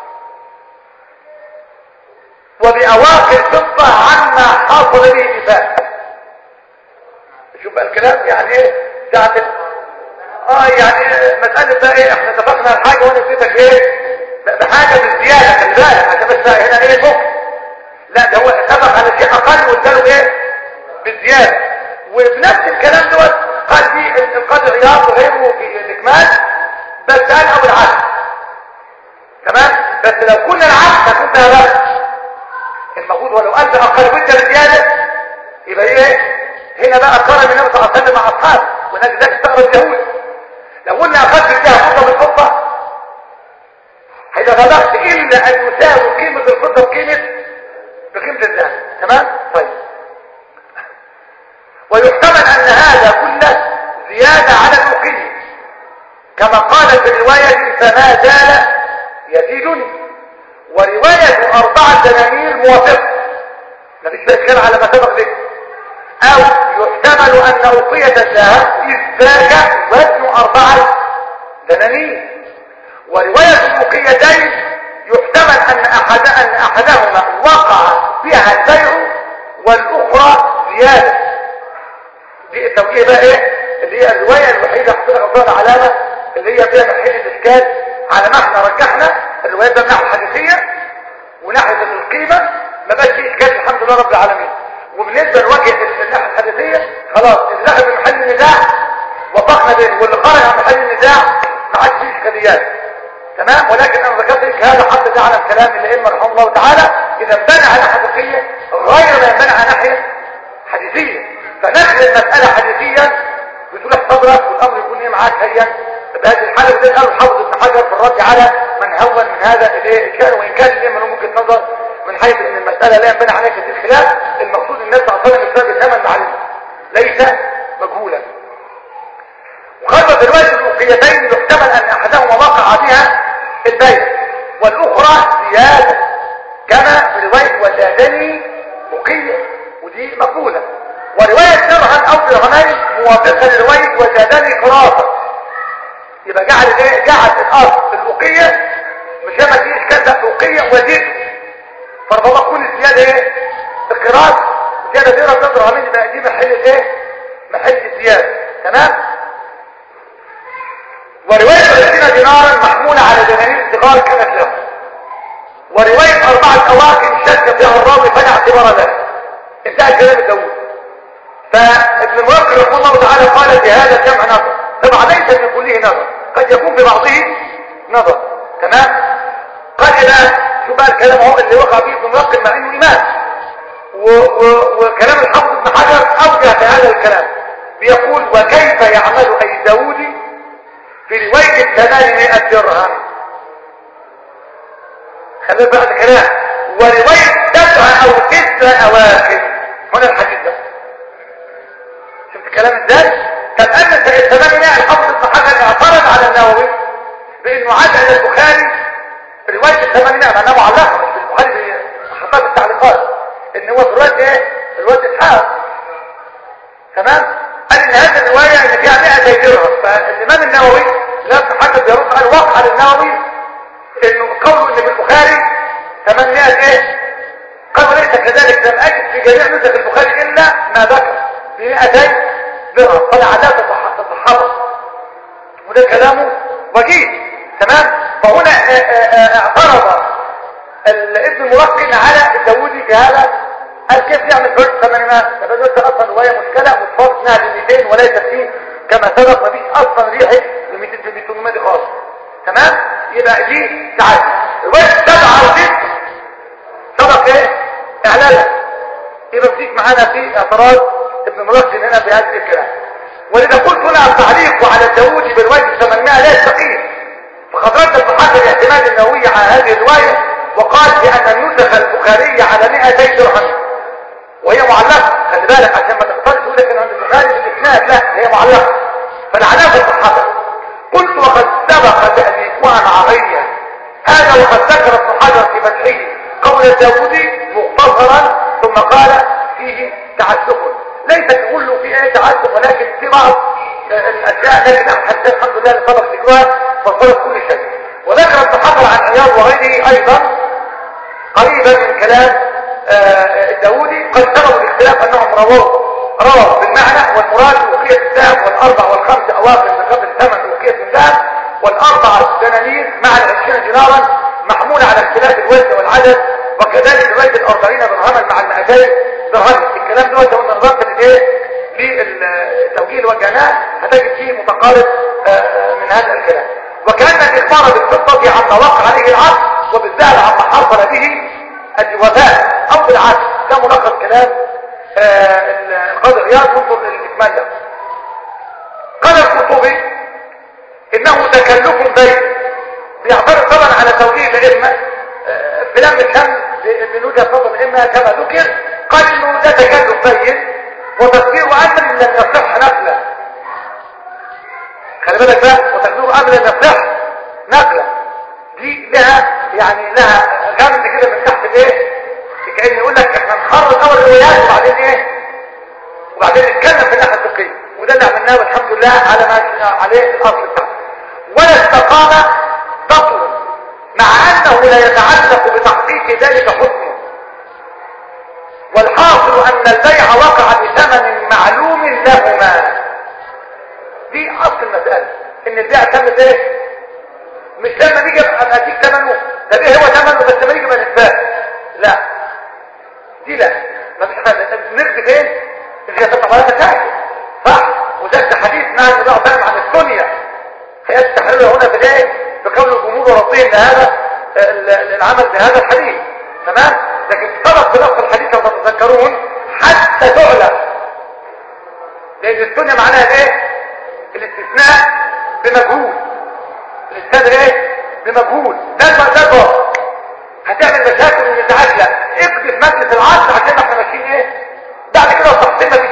وبأواقي الفضة عما حصل به اتفاق شوف بقى الكلام يعني ايه ساعة اه يعني مسألة بقى ايه احنا اتفقنا على حاجة وانا اديتك ايه بحاجة بالزيادة خلي بالك عشان بس هنا ايه فوق لا ده هو اتفق على شيء اقل واداله ايه بالزيادة وبنفس الكلام دوت قال في القدر عياض وغيره في الاكمال بس قال او العكس تمام بس لو كنا العكس هكون ده غلط المفروض ولو قال ده اقل وانت بالزيادة يبقى ايه هنا بقى قارن النبي صلى الله عليه وسلم مع اصحابه والناس ذاك استغرب اليهود لو قلنا اقل بالزيادة فضة بالفضة هيبقى بلغت الا ان يساوي قيمة الفضة بقيمة بقيمة الذهب تمام طيب ويحتمل ان هذا كله زيادة على الوقية كما قال في الرواية فما زال يزيدني ورواية أربعة دنانير موافقة مفيش فيها إشكال على ما سبق ذكر أو يحتمل أن أوقية الذهب إذ ذاك وزن أربعة دنانير ورواية الوقيتين يحتمل أن, أحد أن أحدهما وقع بها البيع والأخرى زيادة دي التوجيه بقى إيه اللي هي الرواية الوحيدة حطينا غلطان علامة اللي هي فيها محل الإشكال على ما احنا رجحنا الروايات ده من ناحية الحديثية وناحية القيمة ما بقاش فيه إشكال الحمد لله رب العالمين وبالنسبة لوجه الناحية الحديثية خلاص اللي دخل في محل النزاع وفقنا به واللي خرج عن محل النزاع ما عادش فيه إشكاليات تمام ولكن انا ذكرت لك هذا حتى ده على كلام الائمه رحمه الله تعالى اذا انبنى على حقيقيه غير ما ينبنى على ناحيه حديثيه فنقل المساله حديثيا بتروح صدرك والامر يكون ايه معاك هيا بهذه الحاله وده قال الحافظ ابن حجر في الرد على من هون من هذا الايه كان وان كان الائمه له ممكن نظر من حيث ان المساله لا ينبني عليها كثير خلاف المقصود الناس صلى الله عليه وسلم ثمن معلوم ليس مجهولا وخلف الرواية الأوقيتين يحتمل أن أحدهما وقع بها البيع والأخرى زيادة كما في رواية وزادني أقية ودي مقولة ورواية درهم أو درهمين موافقة لرواية وزادني قراصة يبقى جعل ايه جعل الأصل الأقية مش لما تيجي كذا أقية وزيد فربما تكون الزيادة ايه القراص زيادة درهم درهمين يبقى دي محل ايه محل الزيادة تمام ورواية 30 دينارا محمولة على دنانير صغار كانت له ورواية أربعة أواكب شك فيها الراوي فلا اعتبار له انتهى كلام داوود فابن المرقي رحمه الله تعالى قال في هذا الجمع نظر طبعا ليس من كله نظر قد يكون في بعضه نظر تمام قال الآن شو بقى الكلام اهو اللي وقع فيه ابن المرقي مع انه إمام و و وكلام الحافظ ابن حجر أوجه في هذا الكلام بيقول وكيف يعمل أي داودي في رواية 800 درهم خلينا بقى الكلام ورواية سبع او تسع اواخر هنا الحديث ده شفت الكلام ازاي طب اما الثمانية الحافظ ابن حجر اعترض على النووي بانه عاد الى البخاري رواية الثمانية مع انها معلقة مش في البخاري حطها التعليقات ان هو في رواية ايه رواية اسحاق تمام قال ان هذه الرواية ان فيها 100 درهم فالامام النووي لا حتى بيرد على الواقع للنووي انه قوله ان في البخاري 800 ايه قالوا ليس كذلك لم اجد في جميع نسخ البخاري الا ما ذكر في 200 درهم فلعلها تتحرك وده كلامه وجيه تمام فهنا اعترض ابن الملقن على الداودي في هذا قال كيف يعمل فرق 800 فبدأت اصلا روايه مشكله متفاوت انها ب 200 وليس فيه كما سبق مفيش اصلا ريحه ب 200 ب 800 دي خالص تمام يبقى دي تعالى روايه سبعه وست سبق ايه اعلانها يبقى مفيش معانا في اعتراض ابن ملقن هنا في هذا الكلام ولذا قلت هنا التعليق على الداودي بروايه 800 لا يستقيم فقد رد المحاكم الاعتماد النووي على هذه الروايه وقال بان النسخ البخاريه على 200 درهم وهي معلقة خلي بالك عشان ما تختارش تقول لك ان عند البخاري في الاسناد لا هي معلقة فالعلامة الصحابة قلت وقد سبق تأليفها معغية هذا وقد ذكر ابن حجر في فتحه قول الداودي مختصرا ثم قال فيه تعسف ليس كله فيه ايه تعسف ولكن في بعض الاشياء لكن حتى الحمد لله سبق ذكرها فصلت كل شيء وذكر ابن حجر عن عياض وغيره ايضا قريبا من كلام الداودي قد سبب الاختلاف انهم رووا رووا بالمعنى والمراد وقية الذهب والاربع والخمس اواخر بقدر ثمن وقية الذهب والاربع دنانير مع العشرين دينارا محمولة على اختلاف الوزن والعدد وكذلك رواية الاربعين درهما مع المئتين درهم الكلام دوت لو نظرت للايه للتوجيه اللي وجهناه هتجد فيه متقارب من هذا الكلام وكان الاخبار بالفضة عما وقع عليه العقد وبالذهب عما حصل به الوفاء او بالعكس ده ملخص كلام القاضي عياض انظر للاكمال ده قال القرطبي انه تكلف بين بيعترض طبعا على توجيه الائمه في لم الشمس من وجهه نظر الائمه كما ذكر قال انه ده تكلف بين وتقدير امر لم يصح نقلا خلي بالك بقى وتقدير امر لم يصح نقلا دي لها يعني لها غمز كده من تحت الايه كأن يقول لك احنا نخرج اول الروايات وبعدين ايه وبعدين نتكلم في الناحيه الفقهيه وده اللي عملناه والحمد لله على ما عليه الاصل بتاعه ولا استقام بطل مع انه لا يتعلق بتحقيق ذلك حكمه والحاصل ان البيع وقع بثمن معلوم لهما دي اصل المساله ان البيع تم ايه مش لما نيجي اديك ثمنه طب ايه هو ثمنه بس لما نيجي بنتفاهم لا دي لا ما فيش حاجه نرد فين اللي هتبقى على مساجد صح وده حديث مع النبي صلى عن الدنيا هيستحل هنا في الايه بقول الجمهور ورضيهم لهذا العمل بهذا الحديث تمام لكن سبق في نص الحديث لو تتذكرون حتى تعلم لان الدنيا معناها ايه الاستثناء بمجهول الاستاذ ايه بمجهول ده ده هتعمل مشاكل ونزاعات لا اقضي في مجلس العصر عشان احنا ماشيين ايه بعد كده تحصيل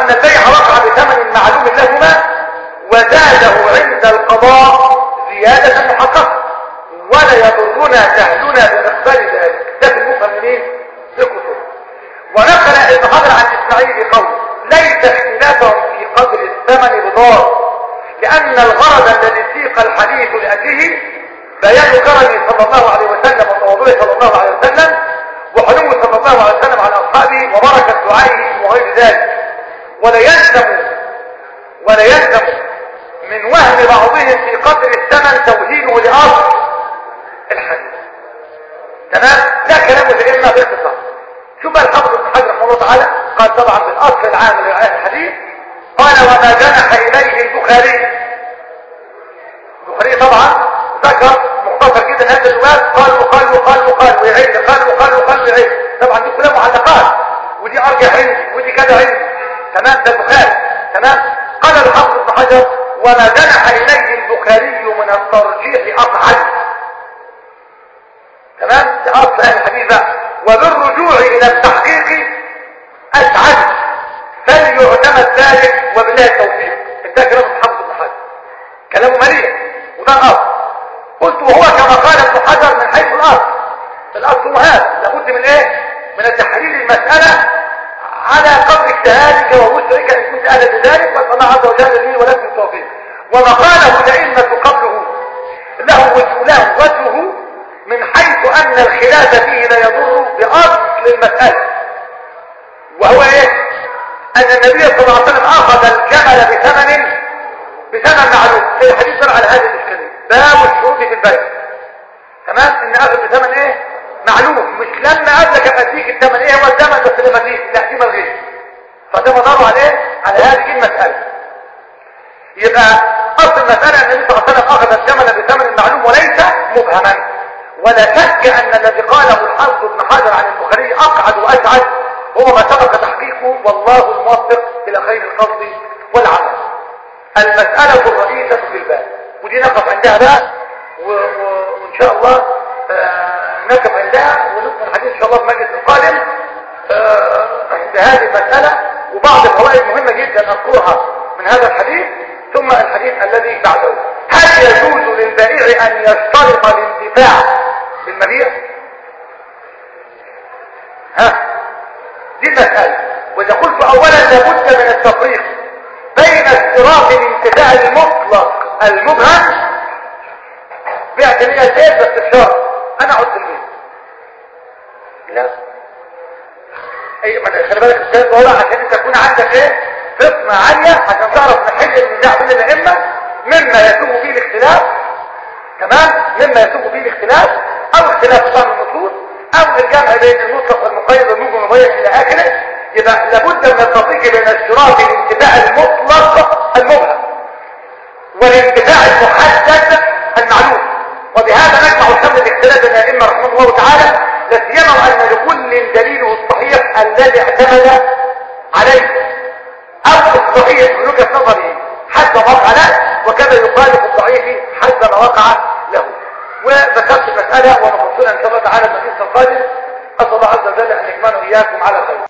أن البيع وقع بثمن معلوم لهما وزاده عند القضاء زيادة محققة ولا يضرنا جهلنا بمقدار ذلك ده في المفهم منين؟ في الكتب ونقل ابن حجر عن اسماعيل بقول ليس اختلافهم في قدر الثمن بضار لأن الغرض الذي سيق الحديث لأجله بيان كرمه صلى الله عليه وسلم وتواضعه صلى الله عليه وسلم وحلمه صلى الله عليه وسلم على أصحابه وبركة دعائه وغير ذلك ولا يلزم ولا يلزم من وهم بعضهم في قدر الثمن توهينه لأصل الحديث تمام ده كلام الائمه باختصار شوف بقى الحافظ ابن حجر رحمه الله تعالى قال طبعا بالاصل العام لرعايه الحديث قال وما جنح اليه البخاري البخاري طبعا ذكر مختصر جدا هذا الجواب قال وقال وقال وقال ويعيد قال وقال وقال ويعيد طبعا دي كلها معلقات ودي ارجع عندي ودي كذا عندي تمام ده البخاري تمام قال الحافظ ابن حجر وما جنح اليه البخاري من الترجيح اقعد تمام ده اصل اهل الحديث بقى وبالرجوع الى التحقيق اسعد فليعتمد ذلك وبالله التوفيق ده كلام محمد بن حجر كلامه مليء وده الاصل قلت وهو كما قال ابن حجر من حيث الاصل الاصل هو هذا لابد من ايه من تحليل المساله على قدر اجتهادك ووسعك ان كنت اهلا لذلك فاسال الله عز وجل لي ولكم التوفيق وما قاله الائمه قبله له وجه له وجهه من حيث ان الخلاف فيه لا يضر باصل المسألة وهو ايه ان النبي صلى الله عليه وسلم اخذ الجمل بثمن بثمن معلوم في الحديث على هذه الاشكالية باب الشروط في البيع تمام ان اخذ بثمن ايه معلوم مش لما قبلك ابقى اديك الثمن ايه هو الثمن بس لما اديك لا دي ملغيه فده مداره على ايه على هذه المسألة يبقى اصل المسألة ان النبي صلى الله عليه وسلم اخذ الجمل بثمن معلوم وليس مبهما ولا شك ان الذي قاله الحافظ ابن حجر عن البخاري اقعد واسعد هو ما سبق تحقيقه والله الموفق الى خير القصد والعمل المسألة الرئيسة في الباب ودي نقف عندها بقى و... و... وان شاء الله آه نقف عندها ونكمل الحديث ان شاء الله في المجلس القادم آه عند هذه المسألة وبعض الفوائد مهمة جدا اذكرها من هذا الحديث ثم الحديث الذي بعده هل يجوز للبائع ان يشترط الانتفاع بالمبيع ها دي المسألة وإذا قلت أولا لابد من التفريق بين اشتراط الانتفاع المطلق المبهم بعت لي البيت بس بشرط أنا أقعد في البيت لا أي ما خلي بالك الكلام ده عشان أنت تكون عندك إيه فطنة عالية عشان تعرف نحل النزاع بين الأئمة مما يسوغ فيه الاختلاف تمام مما يسوغ فيه الاختلاف او اختلاف طعم النصوص او الجمع بين المطلق والمقيد والموجب والمبين الى اخره يبقى لابد من التفريق بين اشتراط الانتفاع المطلق المبهم والانتفاع المحدد المعلوم وبهذا نجمع شمل الاختلاف بين الائمه رحمه الله تعالى لا سيما ان لكل دليله الصحيح الذي اعتمد عليه او الصحيح من وجهه نظره حسب ما وقع له وكذا يخالف الضعيف حسب ما وقع له وذكرت المسألة ونفصلها إن شاء الله تعالى المجلس القادم أسأل الله عز وجل أن يجمعنا إياكم على خير